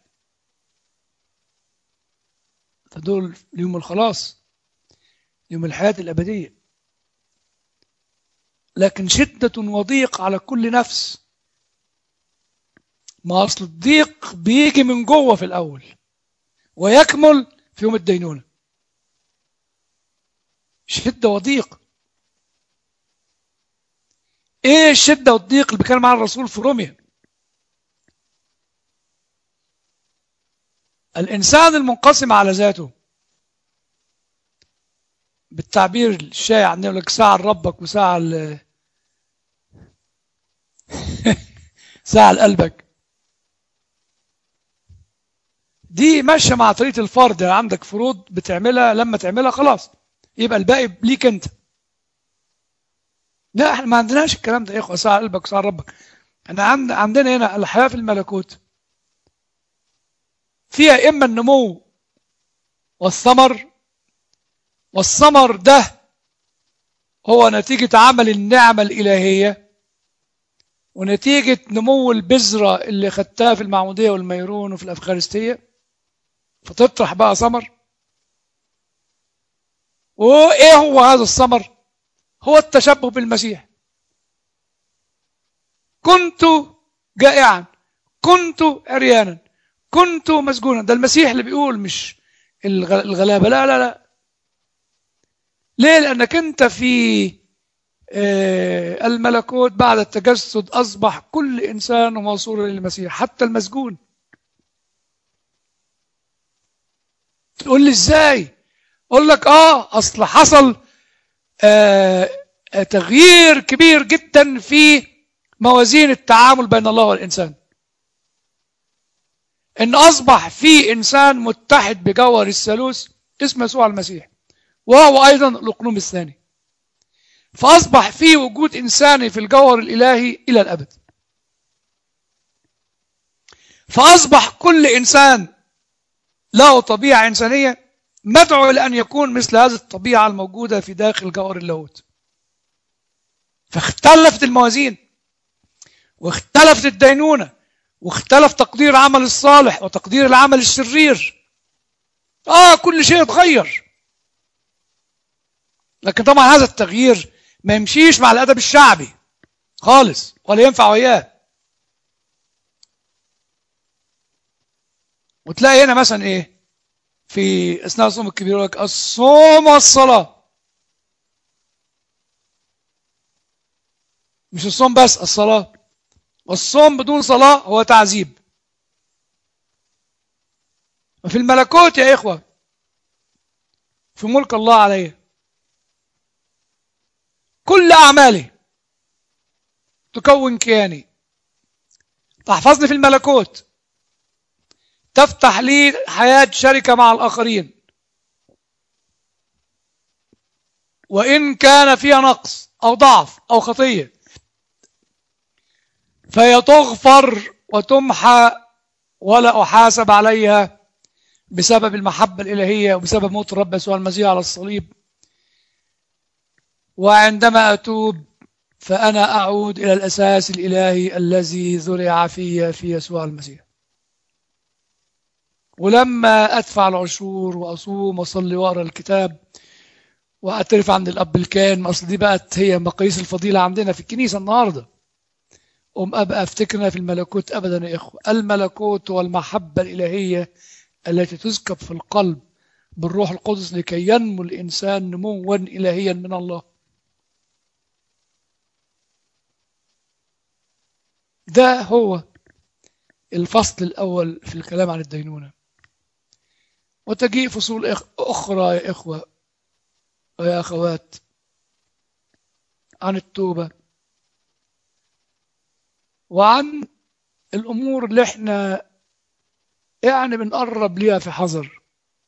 فدول ليهم الخلاص ليهم الحياة الأبدية لكن شدة وضيق على كل نفس ما أصل الضيق بيجي من جوه في الأول ويكمل في يوم الدينونة شدة وضيق ايه الشدة والضيق اللي بيتكلم عنها الرسول في روميا الإنسان المنقسم على ذاته بالتعبير الشائع عندنا يقول لك ساعة لربك وساعة ل... ساعة لقلبك دي ماشية مع طريقة الفرد يعني عندك فروض بتعملها لما تعملها خلاص يبقى الباقي ليك انت لا احنا ما عندناش الكلام ده يا اخوه ساعة قلبك وساعة ربك احنا عند عندنا هنا الحياة في الملكوت فيها اما النمو والثمر والثمر ده هو نتيجة عمل النعمة الإلهية ونتيجة نمو البذرة اللي خدتها في المعمودية والميرون وفي الأفخارستية فتطرح بقى ثمر وايه هو هذا الثمر هو التشبه بالمسيح كنت جائعا كنت عريانا كنت مسجونا ده المسيح اللي بيقول مش الغلابه لا لا لا ليه لانك انت في الملكوت بعد التجسد اصبح كل انسان موصولا للمسيح حتى المسجون تقول لي ازاي اقول لك اه اصل حصل آه تغيير كبير جدا في موازين التعامل بين الله والانسان ان اصبح في انسان متحد بجوهر الثالوث اسمه يسوع المسيح وهو ايضا الاقنوم الثاني فاصبح في وجود انساني في الجوهر الالهي الى الابد فاصبح كل انسان له طبيعه انسانيه مدعو لأن يكون مثل هذه الطبيعة الموجودة في داخل جوهر اللاهوت فاختلفت الموازين واختلفت الدينونة واختلف تقدير العمل الصالح وتقدير العمل الشرير آه كل شيء اتغير لكن طبعا هذا التغيير ما يمشيش مع الأدب الشعبي خالص ولا ينفع وياه وتلاقي هنا مثلا ايه في اثناء الصوم الكبير يقول لك الصوم والصلاه مش الصوم بس الصلاه والصوم بدون صلاه هو تعذيب وفي الملكوت يا اخوه في ملك الله عليه كل اعمالي تكون كياني تحفظني في الملكوت تفتح لي حياة شركة مع الآخرين وإن كان فيها نقص أو ضعف أو خطية فهي تغفر وتمحى ولا أحاسب عليها بسبب المحبة الإلهية وبسبب موت الرب يسوع المسيح على الصليب وعندما أتوب فأنا أعود إلى الأساس الإلهي الذي زرع في في يسوع المسيح ولما أدفع العشور وأصوم وأصلي وأقرأ الكتاب وأعترف عند الأب الكان أصل دي بقت هي مقاييس الفضيلة عندنا في الكنيسة النهاردة أم أبقى أفتكرنا في الملكوت أبدا يا إخوة الملكوت والمحبة الإلهية التي تسكب في القلب بالروح القدس لكي ينمو الإنسان نموا إلهيا من الله ده هو الفصل الأول في الكلام عن الدينونة وتجيء فصول أخرى يا إخوة ويا أخوات عن التوبة وعن الأمور اللي احنا يعني بنقرب ليها في حذر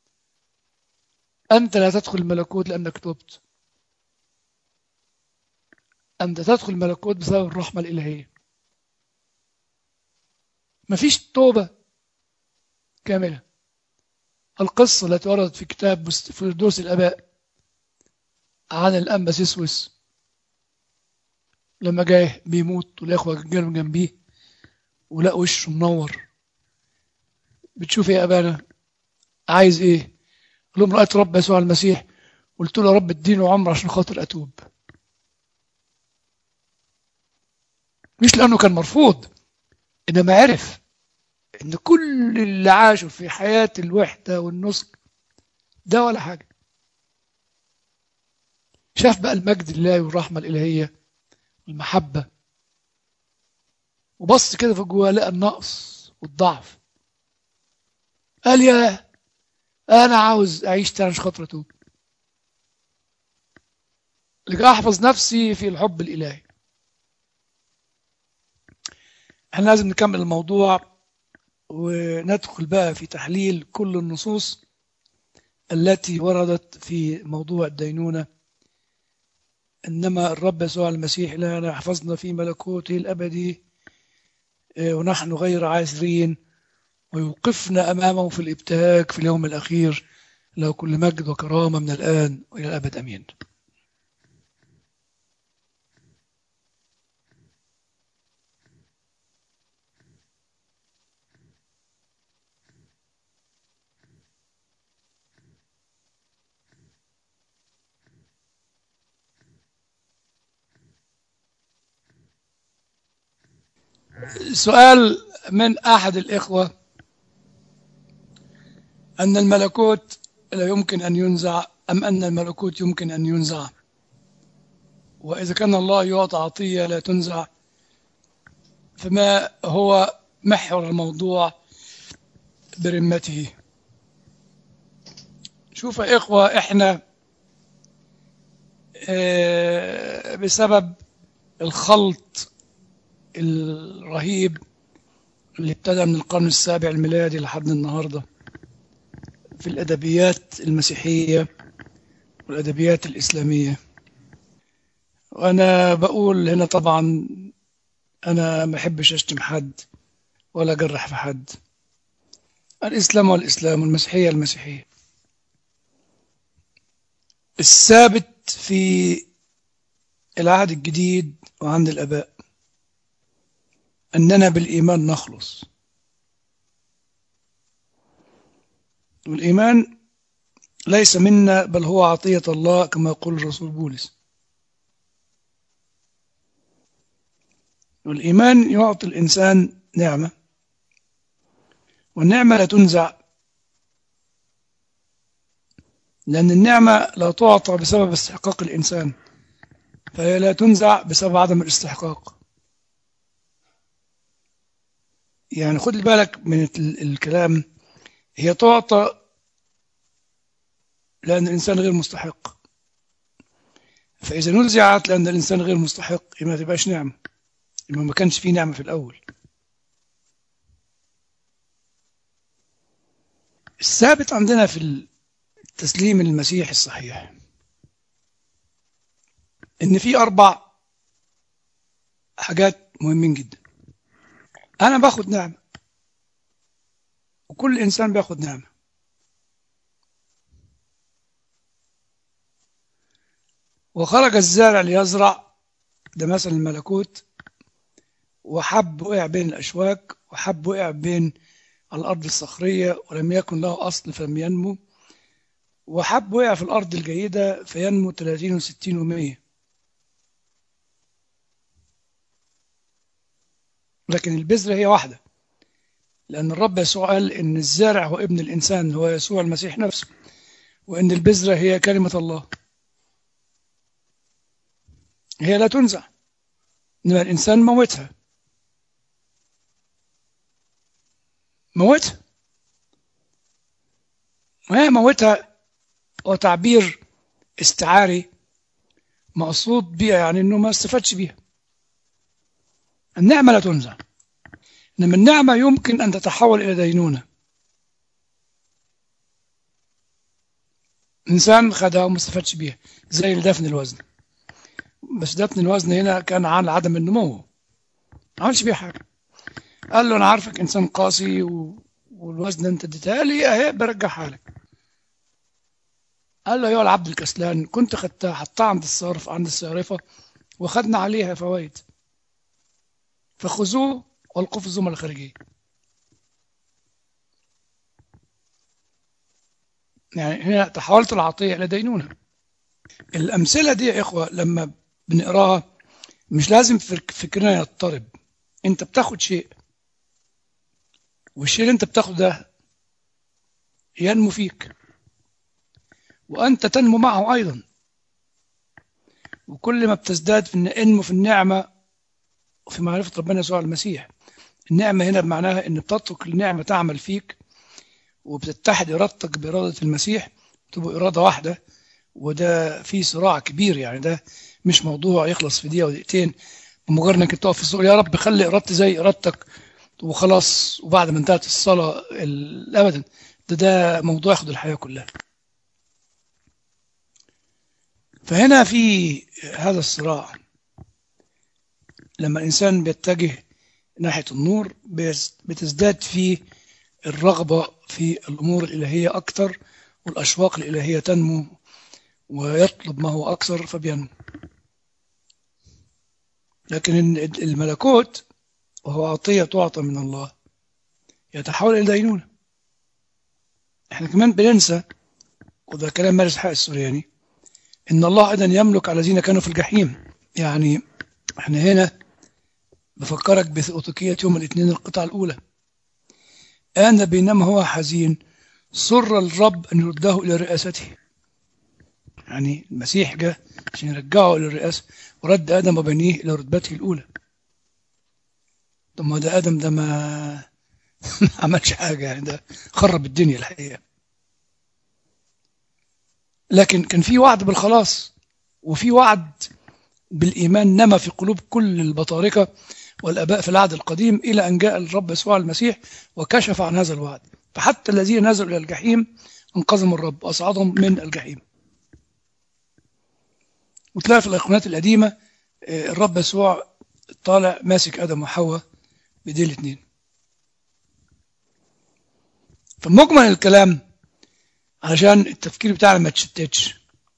أنت لا تدخل الملكوت لأنك تبت أنت تدخل الملكوت بسبب الرحمة الإلهية مفيش توبة كاملة القصة التي وردت في كتاب فردوس الآباء عن الأنبا سيسوس لما جاي بيموت والإخوة جالوا جنبيه ولقوا وشه منور بتشوف يا أبانا عايز إيه؟ قال لهم رأيت رب يسوع المسيح قلت له يا رب اديني عمر عشان خاطر أتوب مش لأنه كان مرفوض إنما عرف إن كل اللي عاشوا في حياة الوحدة والنسك ده ولا حاجة شاف بقى المجد الله والرحمة الإلهية والمحبة وبص كده في جواه لقى النقص والضعف قال يا أنا عاوز أعيش تاني عشان خاطر أتوب لكي أحفظ نفسي في الحب الإلهي احنا لازم نكمل الموضوع وندخل بقى في تحليل كل النصوص التي وردت في موضوع الدينونة إنما الرب يسوع المسيح لنا يحفظنا في ملكوته الأبدي ونحن غير عاثرين ويوقفنا أمامه في الابتهاج في اليوم الأخير له كل مجد وكرامة من الآن وإلى الأبد أمين سؤال من أحد الإخوة أن الملكوت لا يمكن أن ينزع أم أن الملكوت يمكن أن ينزع وإذا كان الله يعطى عطية لا تنزع فما هو محور الموضوع برمته شوف يا إخوة إحنا بسبب الخلط الرهيب اللي ابتدى من القرن السابع الميلادي لحد النهارده في الأدبيات المسيحية والأدبيات الإسلامية وأنا بقول هنا طبعا أنا ما أحبش أشتم حد ولا أجرح في حد الإسلام والإسلام والمسيحية المسيحية الثابت في العهد الجديد وعند الآباء أننا بالإيمان نخلص والإيمان ليس منا بل هو عطية الله كما يقول الرسول بولس والإيمان يعطي الإنسان نعمة والنعمة لا تنزع لأن النعمة لا تعطى بسبب استحقاق الإنسان فهي لا تنزع بسبب عدم الاستحقاق يعني خد بالك من الكلام هي تعطى لأن الإنسان غير مستحق فإذا نزعت لأن الإنسان غير مستحق يبقى ما تبقاش نعمة يبقى ما كانش فيه نعمة في الأول الثابت عندنا في التسليم المسيح الصحيح إن في أربع حاجات مهمين جدا أنا باخد نعمة وكل إنسان بياخد نعمة وخرج الزارع ليزرع ده مثل الملكوت وحب وقع بين الأشواك وحب وقع بين الأرض الصخرية ولم يكن له أصل فلم ينمو وحب وقع في الأرض الجيدة فينمو 30 و60 و100 لكن البذرة هي واحدة لأن الرب يسوع قال إن الزارع هو ابن الإنسان هو يسوع المسيح نفسه وإن البذرة هي كلمة الله هي لا تنزع إنما الإنسان موتها موتها وهي موتها هو تعبير استعاري مقصود بيها يعني انه ما استفادش بيها النعمة لا تنزع انما النعمة يمكن ان تتحول الى دينونة انسان خدها وما استفادش بيها زي دفن الوزن بس دفن الوزن هنا كان عن عدم النمو ما عملش بيها حاجة قال له انا عارفك انسان قاسي و... والوزن انت اديتها لي اهي برجعها لك قال له ايها العبد الكسلان كنت خدتها حطها عند الصارف عند الصارفه وخدنا عليها فوائد فخذوه والقوه في الزملاء الخارجيه يعني هنا تحولت العطيه الى دينونه الامثله دي يا اخوه لما بنقراها مش لازم فكرنا يضطرب انت بتاخد شيء والشيء اللي انت بتاخده ده ينمو فيك وأنت تنمو معه أيضا وكل ما بتزداد في انمو في النعمة وفي معرفة ربنا يسوع المسيح النعمة هنا بمعناها أن بتترك النعمة تعمل فيك وبتتحد إرادتك بإرادة المسيح تبقى إرادة واحدة وده في صراع كبير يعني ده مش موضوع يخلص في دقيقة ودقيقتين بمجرد انك تقف في الصلاة يا رب خلي إرادتي زي إرادتك وخلاص وبعد ما انتهت الصلاة أبدا ده ده موضوع ياخد الحياة كلها فهنا في هذا الصراع لما الإنسان بيتجه ناحية النور بتزداد فيه الرغبة في الأمور الإلهية أكثر والأشواق الإلهية تنمو ويطلب ما هو أكثر فبينمو لكن الملكوت وهو عطية تعطى من الله يتحول إلى دينونة احنا كمان بننسى وده كلام مارس حق السورياني إن الله أيضا يملك على الذين كانوا في الجحيم يعني احنا هنا بفكرك بثؤتكية يوم الاثنين القطعة الأولى آن بينما هو حزين سر الرب أن يرده إلى رئاسته يعني المسيح جاء عشان يرجعه إلى الرئاسة ورد آدم وبنيه إلى رتبته الأولى طب ما ده آدم ده ما ما عملش حاجة يعني ده خرب الدنيا الحقيقة لكن كان في وعد بالخلاص وفي وعد بالإيمان نما في قلوب كل البطاركة والأباء في العهد القديم إلى أن جاء الرب يسوع المسيح وكشف عن هذا الوعد فحتى الذين نزلوا إلى الجحيم انقذهم الرب وأصعدهم من الجحيم وتلاقي في الأيقونات القديمة الرب يسوع طالع ماسك آدم وحواء بإيديه الاثنين فمجمل الكلام عشان التفكير بتاعنا ما تشتتش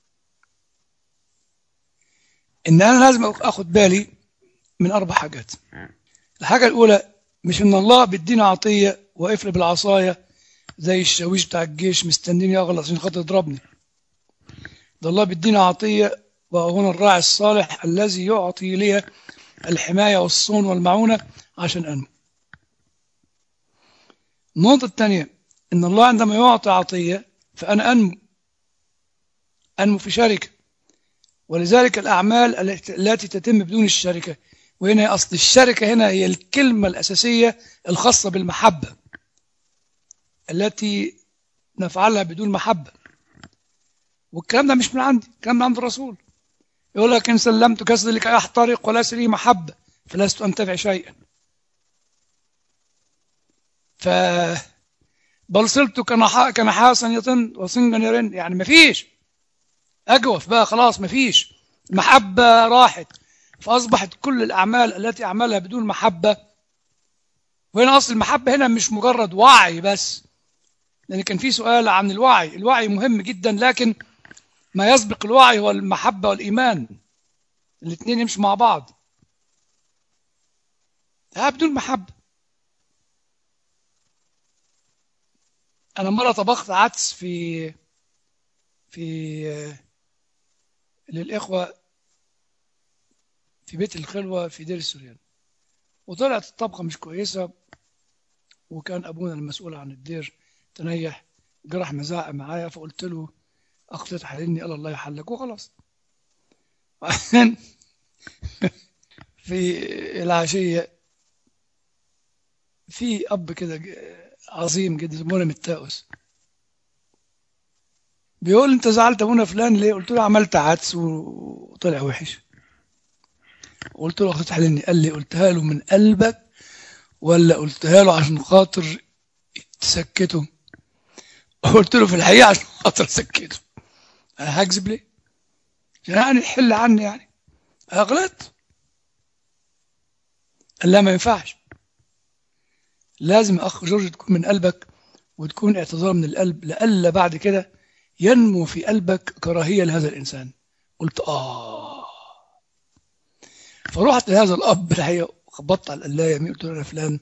ان انا لازم اخد بالي من اربع حاجات الحاجه الاولى مش ان الله بيدينا عطيه واقفل بالعصايه زي الشاويش بتاع الجيش مستنيني اغلط عشان خاطر يضربني ده الله بيدينا عطيه وهنا الراعي الصالح الذي يعطي لي الحمايه والصون والمعونه عشان انمو النقطه الثانيه ان الله عندما يعطي عطيه فأنا أنمو أنمو في شركة ولذلك الأعمال التي تتم بدون الشركة وهنا أصل الشركة هنا هي الكلمة الأساسية الخاصة بالمحبة التي نفعلها بدون محبة والكلام ده مش من عندي الكلام من عند الرسول يقول لك إن سلمت جسدي لكي أحترق وليس لي محبة فلست أنتفع شيئا ف بل صرت كنحاسا يطن وصنجا يرن يعني مفيش أجوف بقى خلاص مفيش المحبة راحت فأصبحت كل الأعمال التي أعملها بدون محبة وهنا أصل المحبة هنا مش مجرد وعي بس لأن كان في سؤال عن الوعي الوعي مهم جدا لكن ما يسبق الوعي هو المحبة والإيمان الاثنين يمشوا مع بعض ها بدون محبة أنا مرة طبخت عدس في في للإخوة في بيت الخلوة في دير السوريان وطلعت الطبخة مش كويسة وكان أبونا المسؤول عن الدير تنيح جرح مزاق معايا فقلت له أخطيت حللني قال الله يحلك وخلاص وبعدين في العشية في أب كده عظيم جدا منى التاؤس بيقول انت زعلت ابونا فلان ليه قلت له عملت عدس وطلع وحش قلت له اخذت حلني قال لي قلتها له من قلبك ولا قلتها له عشان خاطر تسكته قلت له في الحقيقه عشان خاطر اسكته انا هكذب ليه يعني حل عني يعني غلطت قال لا ما ينفعش لازم يا اخ جورج تكون من قلبك وتكون اعتذار من القلب لألا بعد كده ينمو في قلبك كراهية لهذا الإنسان قلت آه فرحت لهذا الأب الحقيقة خبطت على القلاية قلت له يا فلان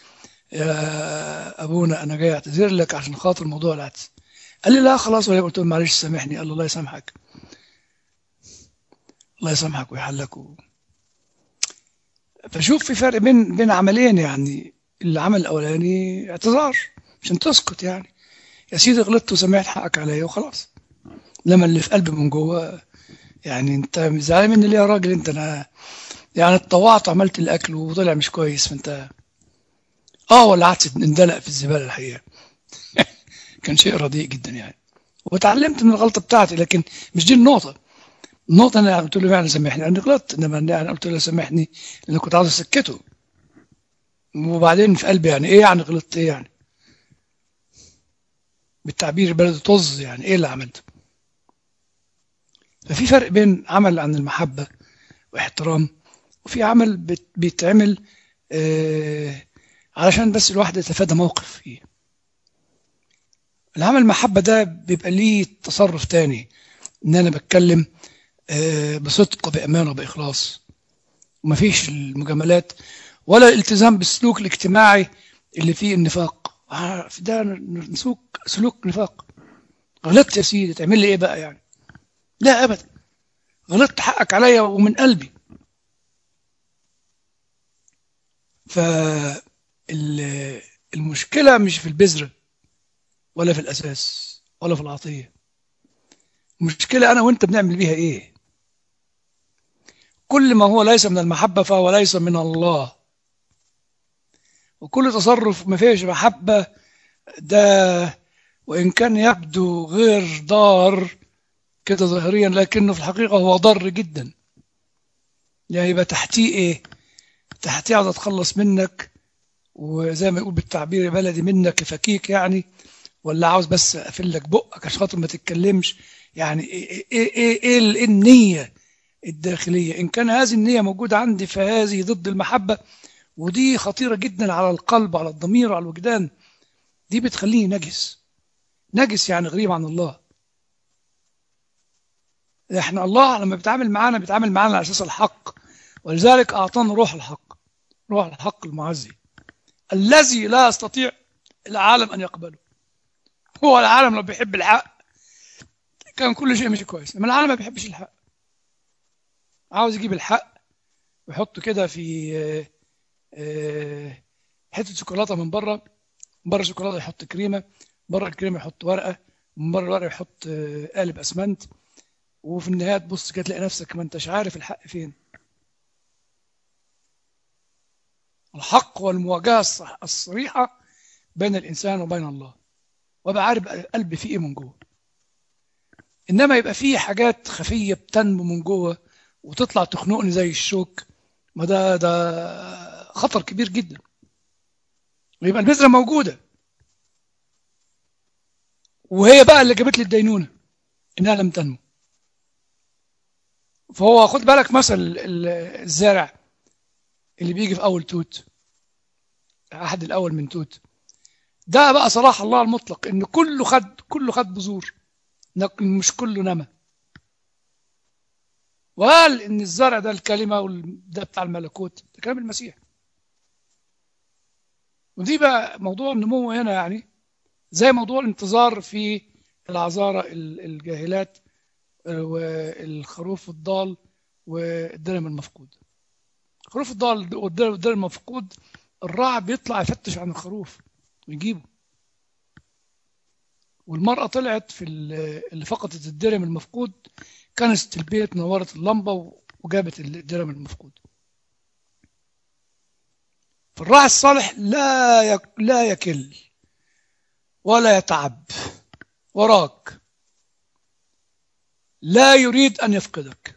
يا أبونا أنا جاي أعتذر لك عشان خاطر موضوع العدس قال لي لا خلاص ولا قلت له معلش سامحني قال له الله يسامحك الله يسامحك ويحلك و... فشوف في فرق بين بين عملين يعني العمل الأولاني اعتذار عشان تسكت يعني يا سيدي غلطت وسمعت حقك عليا وخلاص لما اللي في قلبي من جوه يعني انت زعلان مني ليه يا راجل انت انا يعني اتطوعت وعملت الاكل وطلع مش كويس فانت اه ولعت اندلق في الزباله الحقيقه كان شيء رديء جدا يعني وتعلمت من الغلطه بتاعتي لكن مش دي النقطه النقطه انا قلت له فعلا سامحني انا غلطت انما انا قلت له سامحني لان كنت عاوز اسكته وبعدين في قلبي يعني ايه يعني غلطت ايه يعني بالتعبير البلد طز يعني ايه اللي عملته ففي فرق بين عمل عن المحبة واحترام وفي عمل بيتعمل آه علشان بس الواحد يتفادى موقف فيه العمل المحبة ده بيبقى ليه تصرف تاني ان انا بتكلم آه بصدق وبأمانة وبإخلاص ومفيش المجاملات ولا الالتزام بالسلوك الاجتماعي اللي فيه النفاق ده نسوك سلوك نفاق غلطت يا سيدي تعمل لي ايه بقى يعني لا ابدا غلطت حقك عليا ومن قلبي فالمشكلة مش في البذرة ولا في الأساس ولا في العطية المشكلة أنا وأنت بنعمل بيها إيه كل ما هو ليس من المحبة فهو ليس من الله وكل تصرف ما فيش محبة ده وإن كان يبدو غير ضار كده ظاهريا لكنه في الحقيقة هو ضار جدا يعني يبقى تحتيه إيه تحتيه عاوز أتخلص منك وزي ما يقول بالتعبير بلدي منك فكيك يعني ولا عاوز بس أقفل لك بقك عشان خاطر ما تتكلمش يعني إيه, إيه, إيه, إيه النية الداخلية إن كان هذه النية موجودة عندي فهذه ضد المحبة ودي خطيرة جدا على القلب على الضمير على الوجدان دي بتخليني نجس نجس يعني غريب عن الله احنا الله لما بيتعامل معانا بيتعامل معانا على اساس الحق ولذلك اعطانا روح الحق روح الحق المعزي الذي لا يستطيع العالم ان يقبله هو العالم لو بيحب الحق كان كل شيء مش كويس لما العالم ما بيحبش الحق عاوز يجيب الحق ويحطه كده في حته شوكولاته من بره بره الشوكولاته يحط كريمه بره الكريمه يحط ورقه من بره الورقه يحط قالب اسمنت وفي النهايه تبص كده تلاقي نفسك ما انتش عارف الحق فين الحق والمواجهه الصريحه بين الانسان وبين الله وابقى عارف قلبي فيه ايه من جوه انما يبقى فيه حاجات خفيه بتنمو من جوه وتطلع تخنقني زي الشوك ما ده ده خطر كبير جدا ويبقى البذرة موجودة وهي بقى اللي جابت لي الدينونة إنها لم تنمو فهو خد بالك مثل الزارع اللي بيجي في أول توت أحد الأول من توت ده بقى صلاح الله المطلق إن كله خد كله خد بذور مش كله نمى وقال ان الزرع ده الكلمه وده بتاع الملكوت ده كلام المسيح ودي بقى موضوع النمو هنا يعني زي موضوع الانتظار في العذارى الجاهلات والخروف الضال والدرهم المفقود خروف الضال والدرهم المفقود الراعي بيطلع يفتش عن الخروف ويجيبه والمرأة طلعت في اللي فقدت الدرهم المفقود كنست البيت نورت اللمبة وجابت الدرهم المفقود فالراعي الصالح لا يك لا يكل ولا يتعب وراك لا يريد أن يفقدك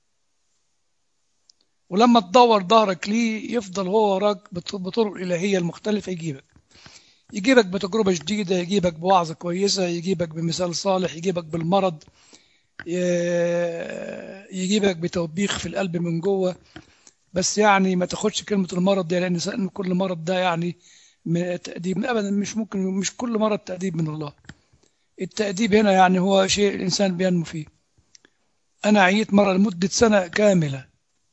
ولما تدور ظهرك ليه يفضل هو وراك بطرق الإلهية المختلفة يجيبك يجيبك بتجربة جديدة يجيبك بوعظة كويسة يجيبك بمثال صالح يجيبك بالمرض يجيبك بتوبيخ في القلب من جوه بس يعني ما تاخدش كلمة المرض دي لأن كل مرض ده يعني تأديب أبدا مش ممكن مش كل مرض تأديب من الله التأديب هنا يعني هو شيء الإنسان بينمو فيه أنا عييت مرة لمدة سنة كاملة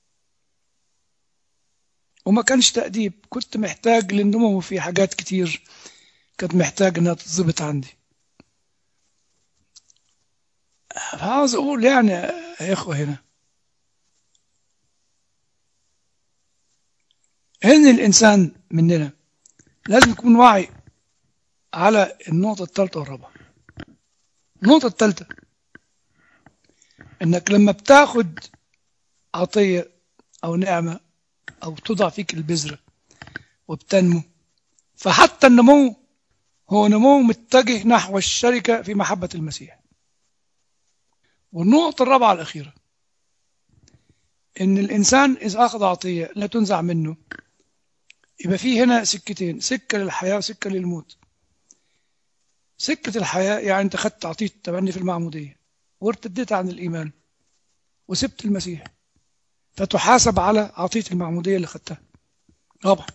وما كانش تأديب كنت محتاج للنمو في حاجات كتير كانت محتاج انها تتظبط عندي عاوز اقول يعني يا اخوة هنا ان الانسان مننا لازم يكون واعي على النقطة الثالثة والرابعة النقطة الثالثة انك لما بتاخد عطية او نعمة أو تضع فيك البذرة وبتنمو فحتى النمو هو نمو متجه نحو الشركة في محبة المسيح والنقطة الرابعة الأخيرة إن الإنسان إذا أخذ عطية لا تنزع منه يبقى فيه هنا سكتين سكة للحياة وسكة للموت سكة الحياة يعني أنت خدت عطية تبني في المعمودية وارتديت عن الإيمان وسبت المسيح فتحاسب على عطية المعمودية اللي خدتها طبعا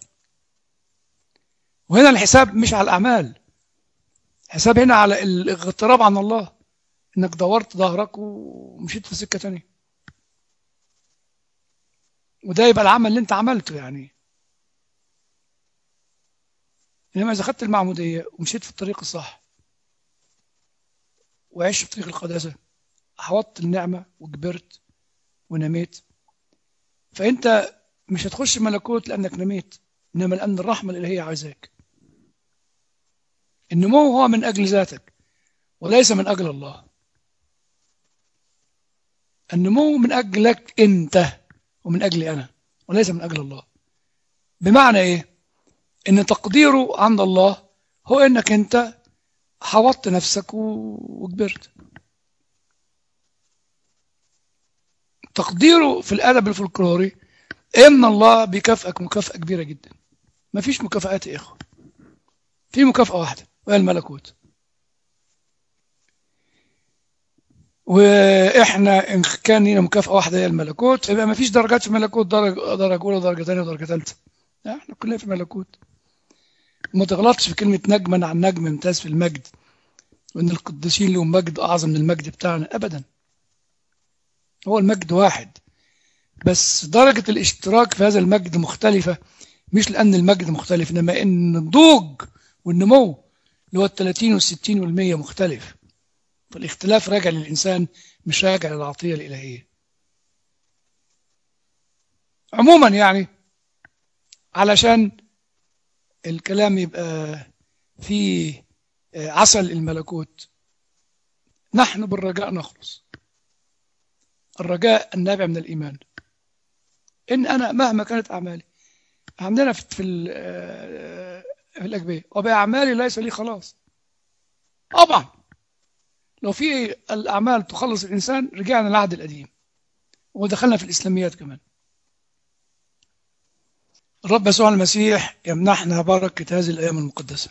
وهنا الحساب مش على الأعمال الحساب هنا على الاغتراب عن الله انك دورت ظهرك ومشيت في سكة تانية وده يبقى العمل اللي انت عملته يعني انما اذا خدت المعمودية ومشيت في الطريق الصح وعشت في طريق القداسة حوطت النعمة وكبرت ونميت فأنت مش هتخش ملكوت لأنك نميت إنما لأن الرحمة الإلهية عايزاك النمو هو من أجل ذاتك وليس من أجل الله النمو من أجلك أنت ومن أجلي أنا وليس من أجل الله بمعنى إيه؟ إن تقديره عند الله هو إنك أنت حوطت نفسك وكبرت تقديره في الأدب الفلكلوري إن الله بيكافئك مكافأة كبيرة جدا ما فيش مكافآت يا إخوة في مكافأة واحدة وهي الملكوت وإحنا إن كان لنا مكافأة واحدة هي الملكوت يبقى ما فيش درجات في الملكوت درجة درجة أولى ودرجة ثانية ودرجة ثالثة إحنا كلنا في الملكوت وما تغلطش في كلمة نجما عن نجم ممتاز في المجد وإن القديسين لهم مجد أعظم من المجد بتاعنا أبدا هو المجد واحد بس درجة الاشتراك في هذا المجد مختلفة مش لأن المجد مختلف إنما إن النضوج والنمو اللي هو الثلاثين والستين والمية مختلف فالاختلاف راجع للإنسان مش راجع للعطية الإلهية عموما يعني علشان الكلام يبقى فيه عسل الملكوت نحن بالرجاء نخلص الرجاء النابع من الإيمان إن أنا مهما كانت أعمالي عندنا في في, في الأجبية وبأعمالي ليس لي خلاص طبعا لو في الأعمال تخلص الإنسان رجعنا للعهد القديم ودخلنا في الإسلاميات كمان الرب يسوع المسيح يمنحنا بركة هذه الأيام المقدسة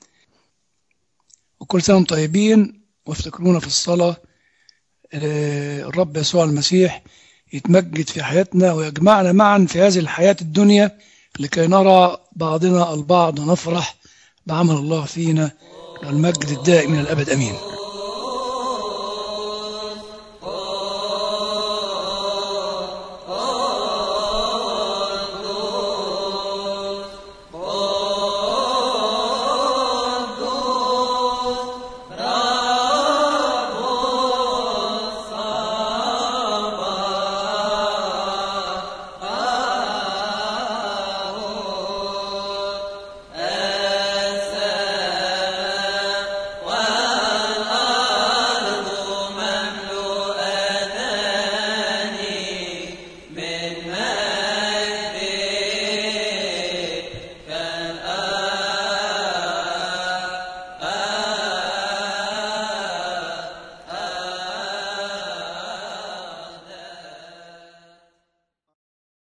وكل سنة طيبين وافتكرونا في الصلاة الرب يسوع المسيح يتمجد في حياتنا ويجمعنا معا في هذه الحياة الدنيا لكي نرى بعضنا البعض ونفرح بعمل الله فينا المجد الدائم من الأبد أمين